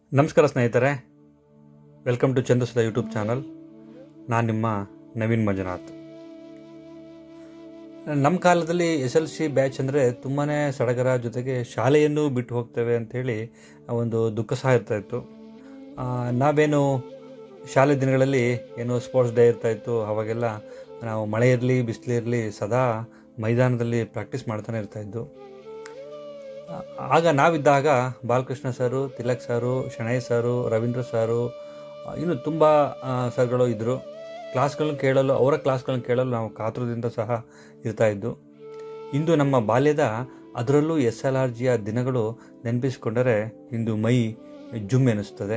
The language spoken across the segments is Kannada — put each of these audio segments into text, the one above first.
ನಮಸ್ಕಾರ ಸ್ನೇಹಿತರೆ welcome to Chandrasudha YouTube channel ನಾನು ನಿಮ್ಮ ನವೀನ್ ಮಂಜುನಾಥ್ ನಮ್ಮ ಕಾಲದಲ್ಲಿ ಎಸ್ ಎಲ್ ಸಿ ಬ್ಯಾಚ್ ಅಂದರೆ ತುಂಬಾ ಸಡಗರ ಜೊತೆಗೆ ಶಾಲೆಯನ್ನು ಬಿಟ್ಟು ಹೋಗ್ತೇವೆ ಅಂಥೇಳಿ ಒಂದು ದುಃಖ ಸಹ ಇರ್ತಾಯಿತ್ತು ಆ, ನಾವೇನು ಶಾಲೆ ದಿನಗಳಲ್ಲಿ ಏನು ಸ್ಪೋರ್ಟ್ಸ್ ಡೇ ಇರ್ತಾಯಿತ್ತು ಅವಾಗೆಲ್ಲ ನಾವು ಮಳೆ ಇರಲಿ ಬಿಸಿಲಿರಲಿ ಸದಾ ಮೈದಾನದಲ್ಲಿ ಪ್ರಾಕ್ಟೀಸ್ ಮಾಡ್ತಾನೆ ಇರ್ತಾಯಿದ್ದು ಆಗ ನಾವಿದ್ದಾಗ ಬಾಲಕೃಷ್ಣ ಸರು ತಿಲಕ್ ಸರು ಶಣೈ ಸರು ರವೀಂದ್ರ ಸರು ಆ, ಇನ್ನು ತುಂಬ ಆ, ಸರ್ಗಳು ಇದ್ದರು ಕ್ಲಾಸ್ಗಳನ್ನ ಕೇಳಲು ಅವರ ಕ್ಲಾಸ್ಗಳನ್ನ ಕೇಳಲು ನಾವು ಕಾತುರದಿಂದ ಸಹ ಇರ್ತಾ ಇದ್ದು ಇಂದು ನಮ್ಮ ಬಾಲ್ಯದ ಅದರಲ್ಲೂ ಎಸ್ ಎಲ್ ಆರ್ ಜಿಯ ದಿನಗಳು ನೆನಪಿಸಿಕೊಂಡರೆ ಇಂದು ಮೈ ಜುಮ್ ಎನಿಸ್ತದೆ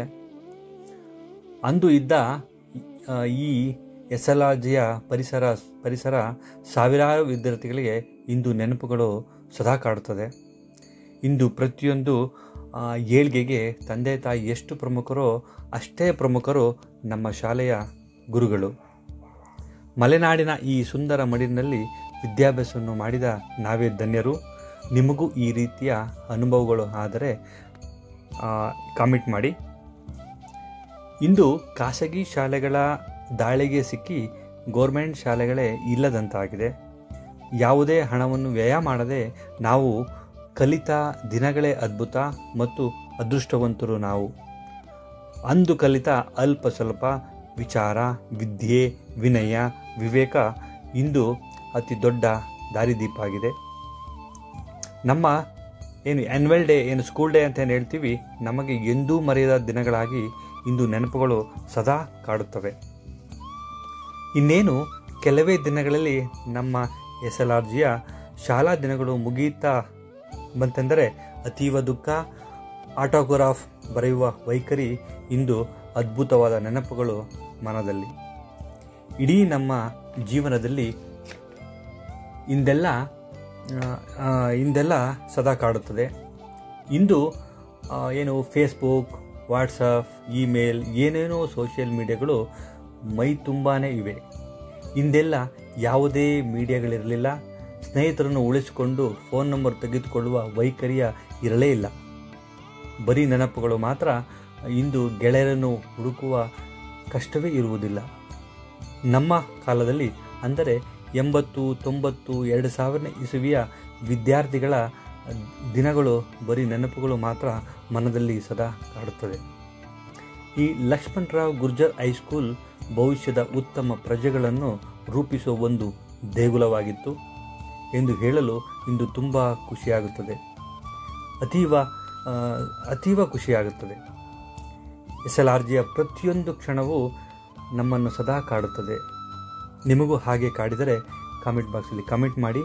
ಅಂದು ಇದ್ದ ಆ, ಈ ಎಸ್ ಎಲ್ ಆರ್ ಜಿಯ ಪರಿಸರ ಪರಿಸರ ಸಾವಿರಾರು ವಿದ್ಯಾರ್ಥಿಗಳಿಗೆ ಇಂದು ನೆನಪುಗಳು ಸದಾ ಕಾಡುತ್ತದೆ ಇಂದು ಪ್ರತಿಯೊಂದು ಆ, ಏಳ್ಗೆಗೆ ತಂದೆ ತಾಯಿ ಎಷ್ಟು ಪ್ರಮುಖರೋ ಅಷ್ಟೇ ಪ್ರಮುಖರು ನಮ್ಮ ಶಾಲೆಯ ಗುರುಗಳು ಮಲೆನಾಡಿನ ಈ ಸುಂದರ ಮಡಿಲಿನಲ್ಲಿ ವಿದ್ಯಾಭ್ಯಾಸವನ್ನು ಮಾಡಿದ ನಾವೇ ಧನ್ಯರು ನಿಮಗೂ ಈ ರೀತಿಯ ಅನುಭವಗಳು ಆದರೆ ಕಾಮೆಂಟ್ ಮಾಡಿ ಇಂದು ಖಾಸಗಿ ಶಾಲೆಗಳ ದಾಳಿಗೆ ಸಿಕ್ಕಿ ಗೋರ್ಮೆಂಟ್ ಶಾಲೆಗಳೇ ಇಲ್ಲದಂತಾಗಿದೆ ಯಾವುದೇ ಹಣವನ್ನು ವ್ಯಯ ಮಾಡದೆ ನಾವು ಕಲಿತ ದಿನಗಳೇ ಅದ್ಭುತ ಮತ್ತು ಅದೃಷ್ಟವಂತರು ನಾವು ಅಂದು ಕಲಿತ ಅಲ್ಪ ಸ್ವಲ್ಪ ವಿಚಾರ ವಿದ್ಯೆ ವಿನಯ ವಿವೇಕ ಇಂದು ಅತಿ ದೊಡ್ಡ ದಾರಿದೀಪ ಆಗಿದೆ ನಮ್ಮ ಏನು ಆ್ಯನ್ಯುವಲ್ ಡೇ ಏನು ಸ್ಕೂಲ್ ಡೇ ಅಂತ ಏನು ಹೇಳ್ತೀವಿ ನಮಗೆ ಎಂದೂ ಮರೆಯದ ದಿನಗಳಾಗಿ ಇಂದು ನೆನಪುಗಳು ಸದಾ ಕಾಡುತ್ತವೆ ಇನ್ನೇನು ಕೆಲವೇ ದಿನಗಳಲ್ಲಿ ನಮ್ಮ ಎಸ್ ಎಲ್ ಆರ್ ಜಿಯ ಶಾಲಾ ದಿನಗಳು ಮುಗಿಯುತ್ತಾ ಬಂತೆಂದರೆ ಅತೀವ ದುಃಖ ಆಟೋಗ್ರಾಫ್ ಬರೆಯುವ ವೈಖರಿ ಇಂದು ಅದ್ಭುತವಾದ ನೆನಪುಗಳು ಮನದಲ್ಲಿ ಇಡೀ ನಮ್ಮ ಜೀವನದಲ್ಲಿ ಇಂದೆಲ್ಲ ಆ, ಆ, ಇಂದೆಲ್ಲ ಸದಾ ಕಾಡುತ್ತದೆ ಇಂದು ಆ, ಏನು ಫೇಸ್ಬುಕ್ ವಾಟ್ಸಪ್ ಇಮೇಲ್ ಏನೇನೋ ಸೋಷಿಯಲ್ ಮೀಡಿಯಾಗಳು ಮೈ ತುಂಬಾ ಇವೆ ಇಂದೆಲ್ಲ ಯಾವುದೇ ಮೀಡಿಯಾಗಳಿರಲಿಲ್ಲ ಸ್ನೇಹಿತರನ್ನು ಉಳಿಸಿಕೊಂಡು ಫೋನ್ ನಂಬರ್ ತೆಗೆದುಕೊಳ್ಳುವ ವೈಖರಿಯ ಇರಲೇ ಇಲ್ಲ ಬರೀ ನೆನಪುಗಳು ಮಾತ್ರ ಇಂದು ಗೆಳೆಯರನ್ನು ಹುಡುಕುವ ಕಷ್ಟವೇ ಇರುವುದಿಲ್ಲ ನಮ್ಮ ಕಾಲದಲ್ಲಿ ಅಂದರೆ ಎಂಬತ್ತು ತೊಂಬತ್ತು ಎರಡು ಸಾವಿರನೇ ಇಸುವಿಯ ವಿದ್ಯಾರ್ಥಿಗಳ ದಿನಗಳು ಬರೀ ನೆನಪುಗಳು ಮಾತ್ರ ಮನದಲ್ಲಿ ಸದಾ ಕಾಡುತ್ತದೆ ಈ ಲಕ್ಷ್ಮಣರಾವ್ ಗುರ್ಜರ್ ಹೈಸ್ಕೂಲ್ ಭವಿಷ್ಯದ ಉತ್ತಮ ಪ್ರಜೆಗಳನ್ನು ರೂಪಿಸುವ ಒಂದು ದೇಗುಲವಾಗಿತ್ತು ಎಂದು ಹೇಳಲು ಇಂದು ತುಂಬ ಖುಷಿಯಾಗುತ್ತದೆ ಅತೀವ ಆ, ಅತೀವ ಖುಷಿಯಾಗುತ್ತದೆ ಎಸ್ ಎಲ್ ಆರ್ ಜಿಯ ಪ್ರತಿಯೊಂದು ಕ್ಷಣವೂ ನಮ್ಮನ್ನು ಸದಾ ಕಾಡುತ್ತದೆ ನಿಮಗೂ ಹಾಗೆ ಕಾಡಿದರೆ ಕಾಮೆಂಟ್ ಬಾಕ್ಸಲ್ಲಿ ಕಮೆಂಟ್ ಮಾಡಿ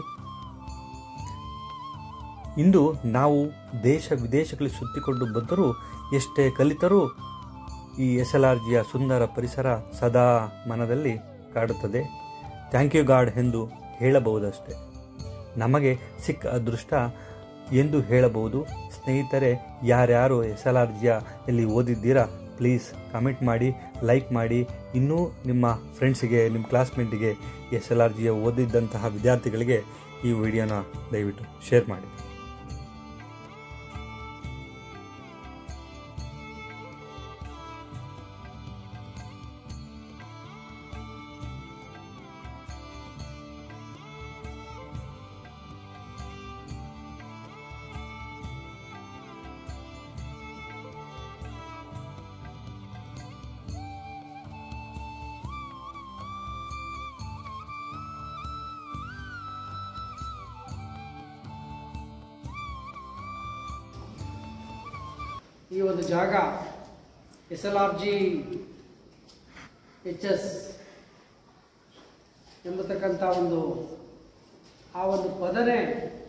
ಇಂದು ನಾವು ದೇಶ ವಿದೇಶಗಳಲ್ಲಿ ಸುತ್ತಿಕೊಂಡು ಬಂದರೂ ಎಷ್ಟೇ ಕಲಿತರೂ ಈ ಎಸ್ ಎಲ್ ಆರ್ ಜಿಯ ಸುಂದರ ಪರಿಸರ ಸದಾ ಮನದಲ್ಲಿ ಕಾಡುತ್ತದೆ ಥ್ಯಾಂಕ್ ಯು ಗಾಡ್ ಎಂದು ಹೇಳಬಹುದಷ್ಟೆ ನಮಗೆ ಸಿಕ್ಕ ಅದೃಷ್ಟ ಎಂದು ಹೇಳಬಹುದು ಸ್ನೇಹಿತರೆ ಯಾರ್ಯಾರು ಎಸ್ ಎಲ್ ಆರ್ ಜಿಯ ಎಲ್ಲಿ ಓದಿದ್ದೀರಾ ಪ್ಲೀಸ್ ಕಮೆಂಟ್ ಮಾಡಿ ಲೈಕ್ ಮಾಡಿ ಇನ್ನೂ ನಿಮ್ಮ ಫ್ರೆಂಡ್ಸಿಗೆ ನಿಮ್ಮ ಕ್ಲಾಸ್ಮೇಟಿಗೆ ಎಸ್ ಎಲ್ ಆರ್ ಜಿಯ ಓದಿದ್ದಂತಹ ವಿದ್ಯಾರ್ಥಿಗಳಿಗೆ ಈ ವಿಡಿಯೋನ ದಯವಿಟ್ಟು ಶೇರ್ ಮಾಡಿ ಈ ಒಂದು ಜಾಗ S L R G H S ಎಂಬತಕ್ಕಂಥ ಒಂದು ಆ ಒಂದು ಪದನೇ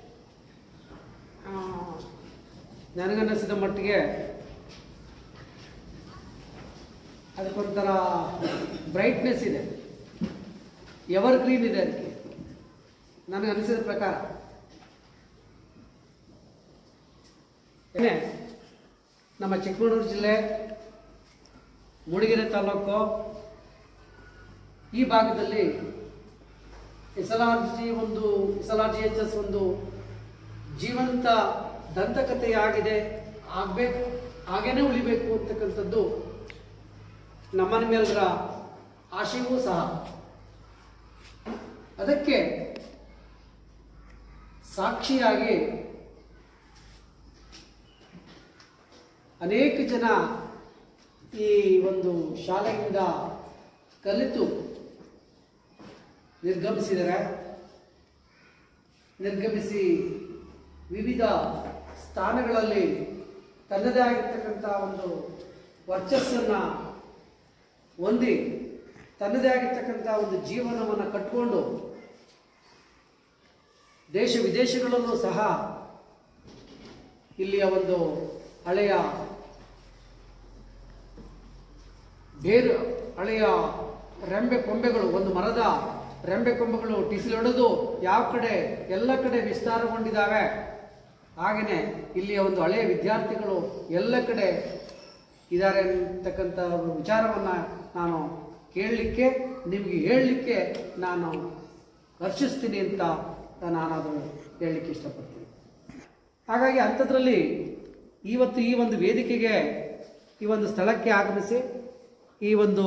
ಆ, ನನಗನ್ನಿಸಿದ ಮಟ್ಟಿಗೆ ಅದಕ್ಕೊಂಥರ ಬ್ರೈಟ್ನೆಸ್ ಇದೆ ಎವರ್ ಗ್ರೀನ್ ಇದೆ ಅದಕ್ಕೆ ನನಗನ್ನಿಸಿದ ಪ್ರಕಾರ ಏನೇ ನಮ್ಮ ಚಿಕ್ಕಮಗಳೂರು ಜಿಲ್ಲೆ ಮೂಡಿಗೆರೆ ತಾಲೂಕು ಈ ಭಾಗದಲ್ಲಿ ಎಸ್ ಎಲ್ ಆರ್ ಜಿ ಒಂದು S L R G H S ಒಂದು ಜೀವಂತ ದಂತಕಥೆಯಾಗಿದೆ ಆಗಬೇಕು ಹಾಗೇನೆ ಉಳಿಬೇಕು ಅಂತಕ್ಕಂಥದ್ದು ನಮ್ಮ ನಿಮ್ಮೆಲ್ಲರ ಆಶಯವೂ ಸಹ ಅದಕ್ಕೆ ಸಾಕ್ಷಿಯಾಗಿ ಅನೇಕ ಜನ ಈ ಒಂದು ಶಾಲೆಯಿಂದ ಕಲಿತು ನಿರ್ಗಮಿಸಿದರೆ ನಿರ್ಗಮಿಸಿ ವಿವಿಧ ಸ್ಥಾನಗಳಲ್ಲಿ ತನ್ನದೇ ಆಗಿರ್ತಕ್ಕಂಥ ಒಂದು ವರ್ಚಸ್ಸನ್ನು ಹೊಂದಿ ತನ್ನದೇ ಆಗಿರ್ತಕ್ಕಂಥ ಒಂದು ಜೀವನವನ್ನು ಕಟ್ಟಿಕೊಂಡು ದೇಶ ವಿದೇಶಗಳಲ್ಲೂ ಸಹ ಇಲ್ಲಿಯ ಒಂದು ಹಳೆಯ ಬೇರು ಹಳೆಯ ರೆಂಬೆ ಕೊಂಬೆಗಳು ಒಂದು ಮರದ ರೆಂಬೆ ಕೊಂಬೆಗಳು ಟಿಸಿಲೊಡೆದು ಯಾವ ಕಡೆ ಎಲ್ಲ ಕಡೆ ವಿಸ್ತಾರಗೊಂಡಿದ್ದಾವೆ ಹಾಗೆಯೇ ಇಲ್ಲಿಯ ಒಂದು ಹಳೆಯ ವಿದ್ಯಾರ್ಥಿಗಳು ಎಲ್ಲ ಕಡೆ ಇದ್ದಾರೆ ಅಂತಕ್ಕಂಥ ಒಂದು ವಿಚಾರವನ್ನು ನಾನು ಕೇಳಲಿಕ್ಕೆ ನಿಮಗೆ ಹೇಳಲಿಕ್ಕೆ ನಾನು ಹರ್ಷಿಸ್ತೀನಿ ಅಂತ ನಾನದು ಹೇಳಲಿಕ್ಕೆ ಇಷ್ಟಪಡ್ತೀನಿ ಹಾಗಾಗಿ ಅಂಥದ್ರಲ್ಲಿ ಇವತ್ತು ಈ ಒಂದು ವೇದಿಕೆಗೆ ಈ ಒಂದು ಸ್ಥಳಕ್ಕೆ ಆಗಮಿಸಿ ಈ ಒಂದು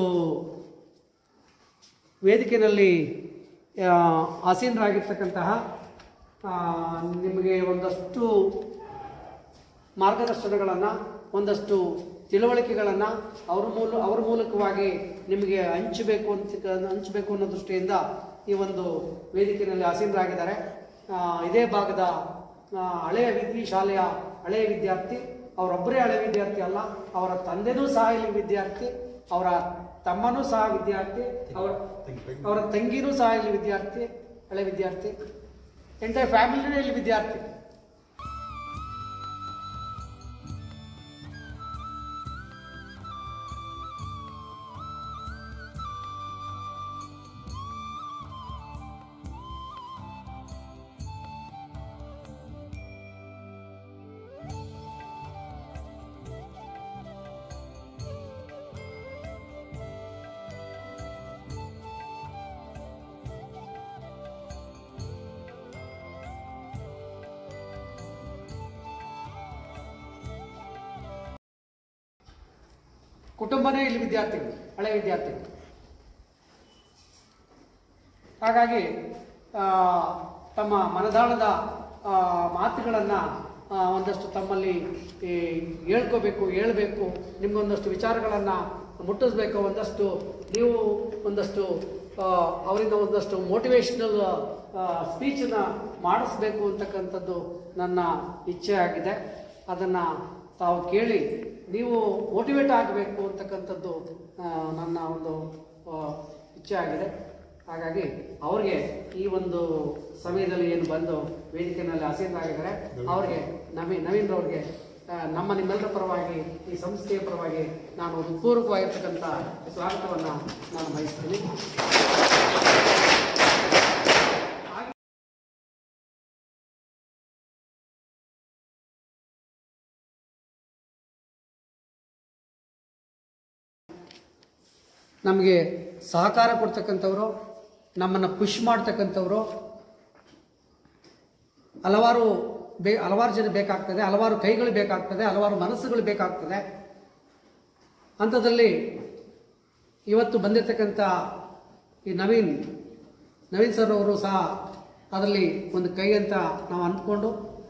ವೇದಿಕೆಯಲ್ಲಿ ಆ, ಆಸೀನರಾಗಿರ್ತಕ್ಕಂತಹ ಆ, ನಿಮಗೆ ಒಂದಷ್ಟು ಮಾರ್ಗದರ್ಶನಗಳನ್ನು ಒಂದಷ್ಟು ತಿಳುವಳಿಕೆಗಳನ್ನು ಅವ್ರ ಮೂಲ ಅವ್ರ ಮೂಲಕವಾಗಿ ನಿಮಗೆ ಹಂಚಬೇಕು ಅಂತ ಹಂಚಬೇಕು ಅನ್ನೋ ದೃಷ್ಟಿಯಿಂದ ಈ ಒಂದು ವೇದಿಕೆಯಲ್ಲಿ ಆಸೀನರಾಗಿದ್ದಾರೆ ಆ, ಇದೇ ಭಾಗದ ಆ, ಹಳೆಯ ವಿದ್ವಿ ಶಾಲೆಯ ಹಳೆಯ ವಿದ್ಯಾರ್ಥಿ ಅವರೊಬ್ಬರೇ ಹಳೆಯ ವಿದ್ಯಾರ್ಥಿ ಅಲ್ಲ ಅವರ ತಂದೆನೂ ಸಹ ಇಲ್ಲಿ ವಿದ್ಯಾರ್ಥಿ ಅವರ ತಮ್ಮನೂ ಸಹ ವಿದ್ಯಾರ್ಥಿ ಅವರ ಅವರ ತಂಗಿನೂ ಸಹ ಇಲ್ಲಿ ವಿದ್ಯಾರ್ಥಿ ಹಳೆ ವಿದ್ಯಾರ್ಥಿ ಎಂಟೈರ್ ಫ್ಯಾಮಿಲಿನೇ ಇಲ್ಲಿ ವಿದ್ಯಾರ್ಥಿ ಕುಟುಂಬನೇ ಇಲ್ಲಿ ವಿದ್ಯಾರ್ಥಿಗಳು ಹಳೆ ವಿದ್ಯಾರ್ಥಿಗಳು ಹಾಗಾಗಿ ಆ, ತಮ್ಮ ಮನದಾಳದ ಮಾತುಗಳನ್ನು ಒಂದಷ್ಟು ತಮ್ಮಲ್ಲಿ ಈ, ಹೇಳ್ಕೋಬೇಕು ಹೇಳ್ಬೇಕು ನಿಮ್ಗೊಂದಷ್ಟು ವಿಚಾರಗಳನ್ನು ಮುಟ್ಟಿಸ್ಬೇಕು ಒಂದಷ್ಟು ನೀವು ಒಂದಷ್ಟು ಆ, ಅವರಿಂದ ಒಂದಷ್ಟು ಮೋಟಿವೇಶ್ನಲ್ ಸ್ಪೀಚನ್ನ ಮಾಡಿಸ್ಬೇಕು ಅಂತಕ್ಕಂಥದ್ದು ನನ್ನ ಇಚ್ಛೆ ಆಗಿದೆ ಅದನ್ನು ತಾವು ಕೇಳಿ ನೀವು ಮೋಟಿವೇಟ್ ಆಗಬೇಕು ಅಂತಕ್ಕಂಥದ್ದು ಆ, ನನ್ನ ಒಂದು ಆ, ಇಚ್ಛೆ ಆಗಿದೆ ಹಾಗಾಗಿ ಅವ್ರಿಗೆ ಈ ಒಂದು ಸಮಯದಲ್ಲಿ ಏನು ಬಂದು ವೇದಿಕೆಯಲ್ಲಿ ಆಸೀನರಾಗಿದ್ದಾರೆ ಅವ್ರಿಗೆ ನವೀನ್ ನವೀನ್ ಅವ್ರಿಗೆ ಆ, ನಮ್ಮ ನಿಮ್ಮೆಲ್ಲರ ಪರವಾಗಿ ಈ ಸಂಸ್ಥೆಯ ಪರವಾಗಿ ನಾನು ಹೃತ್ಪೂರ್ವಕವಾಗಿರ್ತಕ್ಕಂಥ ಸ್ವಾಗತವನ್ನು ನಾನು ಬಯಸ್ತೀನಿ ನಮಗೆ ಸಹಕಾರ ಕೊಡ್ತಕ್ಕಂಥವ್ರು ನಮ್ಮನ್ನು ಪುಷ್ ಮಾಡ್ತಕ್ಕಂಥವ್ರು ಹಲವಾರು ಬೇ ಹಲವಾರು ಜನ ಬೇಕಾಗ್ತದೆ ಹಲವಾರು ಕೈಗಳು ಬೇಕಾಗ್ತದೆ ಹಲವಾರು ಮನಸ್ಸುಗಳು ಬೇಕಾಗ್ತದೆ ಅಂಥದ್ರಲ್ಲಿ ಇವತ್ತು ಬಂದಿರತಕ್ಕಂಥ ಈ ನವೀನ್ ನವೀನ್ ಸರ್ ಅವರು ಸಹ ಅದರಲ್ಲಿ ಒಂದು ಕೈ ಅಂತ ನಾವು ಅಂದ್ಕೊಂಡು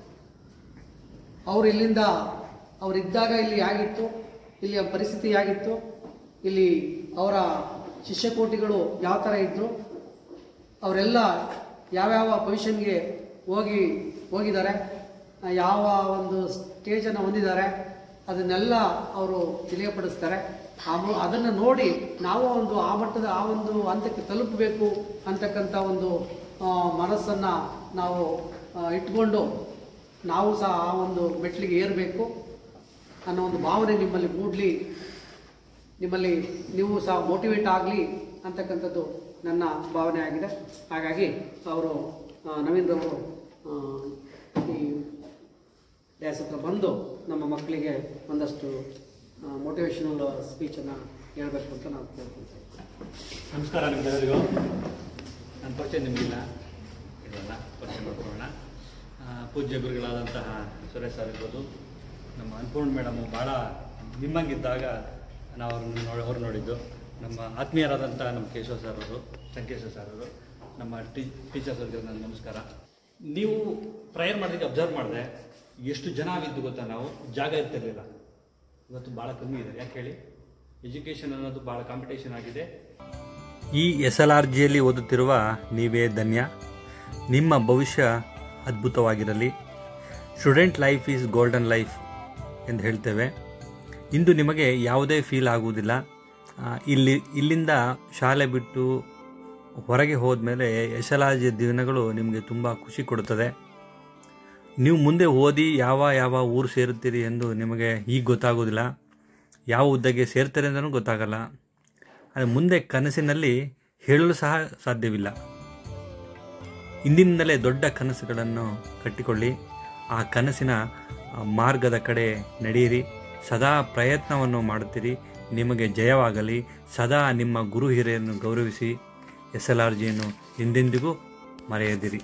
ಅವರು ಇಲ್ಲಿಂದ ಅವರಿದ್ದಾಗ ಇಲ್ಲಿ ಆಗಿತ್ತು ಇಲ್ಲಿಯ ಪರಿಸ್ಥಿತಿ ಆಗಿತ್ತು ಇಲ್ಲಿ ಅವರ ಶಿಷ್ಯಕೋಟಿಗಳು ಯಾವ ಥರ ಇದ್ದರು ಅವರೆಲ್ಲ ಯಾವ್ಯಾವ ಪೊಸಿಷನ್ಗೆ ಹೋಗಿ ಹೋಗಿದ್ದಾರೆ ಆ, ಯಾವ ಒಂದು ಸ್ಟೇಜನ್ನು ಹೊಂದಿದ್ದಾರೆ ಅದನ್ನೆಲ್ಲ ಅವರು ತಿಳಿಯಪಡಿಸ್ತಾರೆ ಆ- ಅದನ್ನು ನೋಡಿ ನಾವು ಒಂದು ಆ ಮಟ್ಟದ ಆ ಒಂದು ಹಂತಕ್ಕೆ ತಲುಪಬೇಕು ಅಂತಕ್ಕಂಥ ಒಂದು ಆ, ಮನಸ್ಸನ್ನು ನಾವು ಆ, ಇಟ್ಕೊಂಡು ನಾವು ಸಹ ಆ ಒಂದು ಮೆಟ್ಲಿಗೆ ಏರಬೇಕು ಅನ್ನೋ ಒಂದು ಭಾವನೆ ನಿಮ್ಮಲ್ಲಿ ಮೂಡಲಿ ನಿಮ್ಮಲ್ಲಿ ನೀವು ಸಹ ಮೋಟಿವೇಟ್ ಆಗಲಿ ಅಂತಕ್ಕಂಥದ್ದು ನನ್ನ ಭಾವನೆ ಆಗಿದೆ ಹಾಗಾಗಿ ಅವರು ಆ, ನವೀನ್ ರವರು ಆ, ಈ ಡ್ಯಾಸ್ ಹತ್ರ ಬಂದು ನಮ್ಮ ಮಕ್ಕಳಿಗೆ ಒಂದಷ್ಟು ಮೋಟಿವೇಶನಲ್ ಸ್ಪೀಚನ್ನು ಹೇಳಬೇಕು ಅಂತ ನಾವು ಕೇಳ್ಕೊಳ್ತೇವೆ ನಮಸ್ಕಾರ ನಿಮ್ಗೆಲ್ಲರಿಗೂ ನನ್ನ ಪರಿಚಯ ನಿಮಗಿಲ್ಲ ಇರಲ್ಲ ಪರಿಚಯ ಮಾಡ್ಕೊಳ್ಳೋಣ ಆ, ಪೂಜ್ಯ ಗುರುಗಳಾದಂತಹ ಸುರೇಶ್ ಸರ್ ಇರ್ಬೋದು ನಮ್ಮ ಅನ್ಪೂರ್ಣ ಮೇಡಮು ಭಾಳ ನಿಮ್ಮಂಗಿದ್ದಾಗ ನಾವು ಅವ್ರನ್ನ ನೋಡಿ ಅವ್ರು ನೋಡಿದ್ದು ನಮ್ಮ ಆತ್ಮೀಯರಾದಂಥ ನಮ್ಮ ಕೇಶವ ಸರ್ ಅವರು ಸಂಕೇಶ್ವರ ಸರ್ ಅವರು ನಮ್ಮ ಟೀ ಟೀಚರ್ಸ್ ಅವರಿಗೆ ನನ್ನ ನಮಸ್ಕಾರ ನೀವು ಪ್ರಯರ್ ಮಾಡೋದಕ್ಕೆ ಅಬ್ಸರ್ವ್ ಮಾಡಿದೆ ಎಷ್ಟು ಜನ ಆಗಿದ್ದು ಗೊತ್ತಾ ನಾವು ಜಾಗ ಇರ್ತಿರ್ಲಿಲ್ಲ ಇವತ್ತು ಭಾಳ ಕಮ್ಮಿ ಇದೆ ಯಾಕೆ ಹೇಳಿ ಎಜುಕೇಷನ್ ಅನ್ನೋದು ಭಾಳ ಕಾಂಪಿಟೇಷನ್ ಆಗಿದೆ ಈ ಎಸ್ ಎಲ್ ಆರ್ ಜಿಯಲ್ಲಿ ಓದುತ್ತಿರುವ ನೀವೇ ಧನ್ಯ ನಿಮ್ಮ ಭವಿಷ್ಯ ಅದ್ಭುತವಾಗಿರಲಿ student life is golden life ಎಂದು ಹೇಳ್ತೇವೆ ಇಂದು ನಿಮಗೆ ಯಾವುದೇ ಫೀಲ್ ಆಗುವುದಿಲ್ಲ ಆ, ಇಲ್ಲಿ ಇಲ್ಲಿಂದ ಶಾಲೆ ಬಿಟ್ಟು ಹೊರಗೆ ಹೋದ್ಮೇಲೆ ಎಸ್ ಎಲ್ ಆರ್ ಜಿ ದಿನಗಳು ನಿಮಗೆ ತುಂಬ ಖುಷಿ ಕೊಡುತ್ತದೆ ನೀವು ಮುಂದೆ ಓದಿ ಯಾವ ಯಾವ ಊರು ಸೇರುತ್ತೀರಿ ಎಂದು ನಿಮಗೆ ಈಗ ಗೊತ್ತಾಗೋದಿಲ್ಲ ಯಾವ ಹುದ್ದೆಗೆ ಸೇರ್ತಾರೆ ಅಂತಲೂ ಗೊತ್ತಾಗಲ್ಲ ಆದರೆ ಮುಂದೆ ಕನಸಿನಲ್ಲಿ ಹೇಳಲು ಸಹ ಸಾಧ್ಯವಿಲ್ಲ ಇಂದಿನಿಂದಲೇ ದೊಡ್ಡ ಕನಸುಗಳನ್ನು ಕಟ್ಟಿಕೊಳ್ಳಿ ಆ ಕನಸಿನ ಆ, ಮಾರ್ಗದ ಕಡೆ ನಡೆಯಿರಿ ಸದಾ ಪ್ರಯತ್ನವನ್ನು ಮಾಡುತ್ತೀರಿ ನಿಮಗೆ ಜಯವಾಗಲಿ ಸದಾ ನಿಮ್ಮ ಗುರು ಹಿರಿಯರನ್ನು ಗೌರವಿಸಿ ಎಸ್ ಎಲ್ ಆರ್ ಜಿಯನ್ನು ಎಂದೆಂದಿಗೂ ಮರೆಯದಿರಿ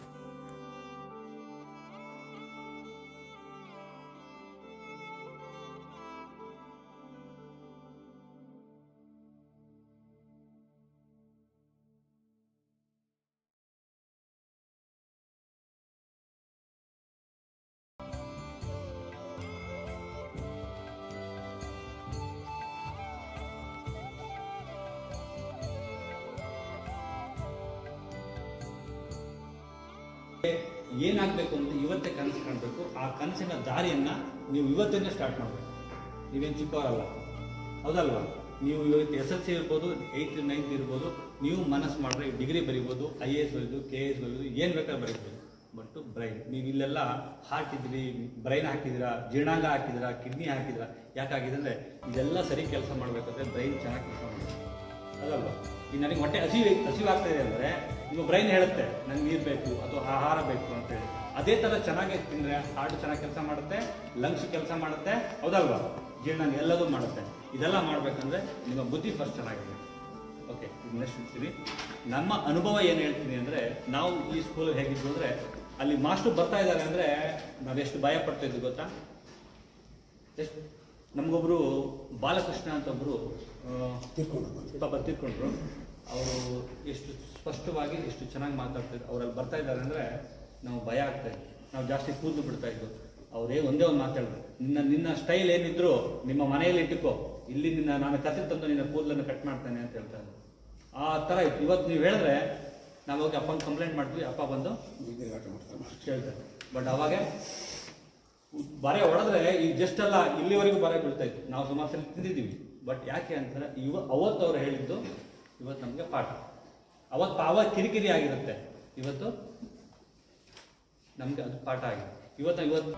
ಏನಾಗಬೇಕು ಅಂತ ಇವತ್ತೇ ಕನಸು ಕಾಣಬೇಕು ಆ ಕನಸಿನ ದಾರಿಯನ್ನ ನೀವು ಇವತ್ತೇನೆ ಸ್ಟಾರ್ಟ್ ಮಾಡಬೇಕು ನೀವೇನು ಚಿಕ್ಕವರಲ್ಲ ಹೌದಲ್ವಾ ನೀವು ಇವತ್ತು ಎಸ್ ಎಲ್ ಸಿ ಇರ್ಬೋದು ಏಯ್ತ್ ನೈನ್ತ್ ಇರ್ಬೋದು ನೀವು ಮನಸ್ಸು ಮಾಡಿದ್ರೆ ಡಿಗ್ರಿ ಬರಿಬೋದು ಐ ಎ ಎಸ್ ಬರೀಬೋದು ಕೆ ಎಸ್ ಬರೀಬೋದು ಏನು ಬೇಕಾದ್ರೆ ಬರೀಬೋದು ಬಟ್ ಬ್ರೈನ್ ನೀವು ಇಲ್ಲೆಲ್ಲ ಹಾರ್ಟ್ ಇದ್ರಿ ಬ್ರೈನ್ ಹಾಕಿದ್ದೀರಾ ಜೀರ್ಣಾಂಗ ಹಾಕಿದ್ದೀರಾ ಕಿಡ್ನಿ ಹಾಕಿದ್ದೀರಾ ಯಾಕಾಗಿದೆ ಅಂದರೆ ಇದೆಲ್ಲ ಸರಿ ಕೆಲಸ ಮಾಡಬೇಕಾದ್ರೆ ಬ್ರೈನ್ ಚೆನ್ನಾಗಿ ಕೆಲಸ ಮಾಡಬೇಕು ಅದಲ್ವಾ ಈಗ ನನಗೆ ಹೊಟ್ಟೆ ಹಸಿವು ಹಸಿವಾಗ್ತಾ ಇದೆ ಅಂದರೆ ನಿಮ್ಮ ಬ್ರೈನ್ ಹೇಳುತ್ತೆ ನಂಗೆ ನೀರು ಬೇಕು ಅಥವಾ ಆಹಾರ ಬೇಕು ಅಂತೇಳಿ ಅದೇ ಥರ ಚೆನ್ನಾಗಿ ತಿಂದರೆ ಹಾರ್ಟ್ ಚೆನ್ನಾಗಿ ಕೆಲಸ ಮಾಡುತ್ತೆ ಲಂಗ್ಸ್ ಕೆಲಸ ಮಾಡುತ್ತೆ ಹೌದಲ್ವಾ ಜೀರ್ಣ ಎಲ್ಲದೂ ಮಾಡುತ್ತೆ ಇದೆಲ್ಲ ಮಾಡಬೇಕಂದ್ರೆ ನಿಮ್ಮ ಬುದ್ಧಿ ಫಸ್ಟ್ ಚೆನ್ನಾಗಿದೆ ಓಕೆ ನೆಕ್ಸ್ಟ್ ಹೇಳ್ತೀನಿ ನಮ್ಮ ಅನುಭವ ಏನು ಹೇಳ್ತೀನಿ ಅಂದರೆ ನಾವು ಈ ಸ್ಕೂಲ್ ಹೇಗಿದ್ವು ಅಂದರೆ ಅಲ್ಲಿ ಮಾಸ್ಟರ್ ಬರ್ತಾ ಇದ್ದಾರೆ ಅಂದರೆ ನಾವೆಷ್ಟು ಭಯ ಪಡ್ತಾ ಇದ್ವಿ ಗೊತ್ತಾ ಎಷ್ಟು ನಮಗೊಬ್ರು ಬಾಲಕೃಷ್ಣ ಅಂತ ಒಬ್ರು ಆ, ಪಾಪ ತೀರ್ಕೊಂಡ್ರು ಅವರು ಎಷ್ಟು ಸ್ಪಷ್ಟವಾಗಿ ಎಷ್ಟು ಚೆನ್ನಾಗಿ ಮಾತಾಡ್ತಿದ್ರು ಅವರಲ್ಲಿ ಬರ್ತಾ ಇದ್ದಾರೆ ಅಂದರೆ ನಾವು ಭಯ ಆಗ್ತಾ ಇದ್ವಿ ನಾವು ಜಾಸ್ತಿ ಕೂದಲು ಬಿಡ್ತಾ ಇದ್ವು ಅವರೇ ಒಂದೇ ಒಂದು ಮಾತಾಡಿದ್ರು ನಿನ್ನ ನಿನ್ನ ಸ್ಟೈಲ್ ಏನಿದ್ರು ನಿಮ್ಮ ಮನೆಯಲ್ಲಿ ಇಟ್ಟುಕೋ ಇಲ್ಲಿ ನಿನ್ನ ನಾನು ಕತೆ ತಂದು ನಿನ್ನ ಕೂದಲನ್ನು ಕಟ್ ಮಾಡ್ತೇನೆ ಅಂತ ಹೇಳ್ತಾ ಇದ್ರು ಆ ಥರ ಇತ್ತು ಇವತ್ತು ನೀವು ಹೇಳಿದ್ರೆ ನಾವು ಹೋಗಿ ಅಪ್ಪನ ಕಂಪ್ಲೇಂಟ್ ಮಾಡ್ತೀವಿ ಅಪ್ಪ ಬಂದು ಕೇಳ್ತಾರೆ ಬಟ್ ಅವಾಗ ಬರೆ ಹೊಡೆದ್ರೆ ಈಗ ಜಸ್ಟ್ ಅಲ್ಲ ಇಲ್ಲಿವರೆಗೂ ಬರೆ ಬೀಳ್ತಾ ಇತ್ತು ನಾವು ಸುಮಾರು ಸಲ ತಿಂದಿದ್ದೀವಿ ಬಟ್ ಯಾಕೆ ಅಂತಾರೆ ಇವ ಅವತ್ತು ಅವ್ರು ಹೇಳಿದ್ದು ಇವತ್ತು ನಮಗೆ ಪಾಠ ಅವತ್ತು ಆವಾಗ ಕಿರಿಕಿರಿ ಆಗಿರುತ್ತೆ ಇವತ್ತು ನಮ್ಗೆ ಅದು ಪಾಠ ಆಗಿದೆ ಇವತ್ತು ಇವತ್ತು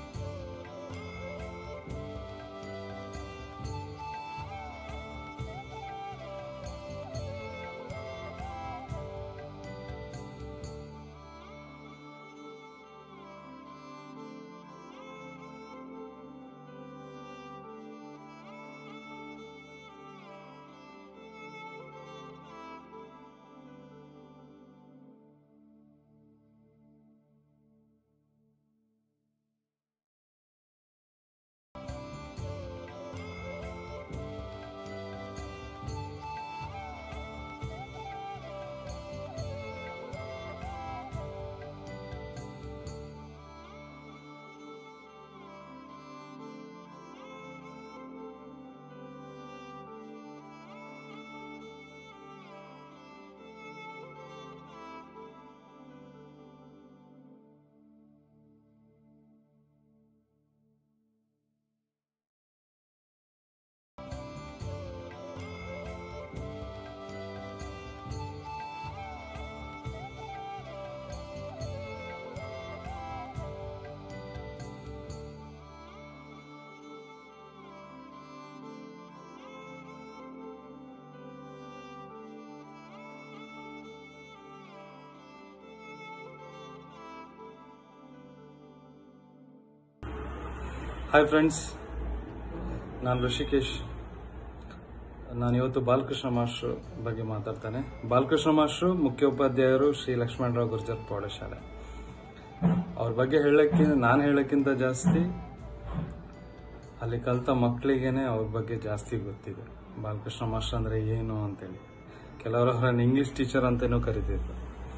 ಹಾಯ್ ಫ್ರೆಂಡ್ಸ್ ನಾನು ಋಷಿಕೇಶ್ ನಾನು ಇವತ್ತು ಬಾಲಕೃಷ್ಣ ಮಾಸ್ಟ್ರು ಬಗ್ಗೆ ಮಾತಾಡ್ತಾನೆ ಬಾಲಕೃಷ್ಣ ಮಾಸ್ಟ್ರು ಮುಖ್ಯೋಪಾಧ್ಯಾಯರು ಶ್ರೀ ಲಕ್ಷ್ಮಣರಾವ್ ಗುರ್ಜರ್ ಪ್ರೌಢಶಾಲೆ ಅವ್ರ ಬಗ್ಗೆ ಹೇಳಕ್ಕಿಂತ ನಾನು ಹೇಳಕ್ಕಿಂತ ಜಾಸ್ತಿ ಅಲ್ಲಿ ಕಲಿತ ಮಕ್ಕಳಿಗೇನೆ ಅವ್ರ ಬಗ್ಗೆ ಜಾಸ್ತಿ ಗೊತ್ತಿದೆ ಬಾಲಕೃಷ್ಣ ಮಾಸ್ಟರ್ ಅಂದ್ರೆ ಏನು ಅಂತೇಳಿ ಕೆಲವರು ಅವರನ್ನು ಇಂಗ್ಲಿಷ್ ಟೀಚರ್ ಅಂತಲೂ ಕರಿತಿದ್ರು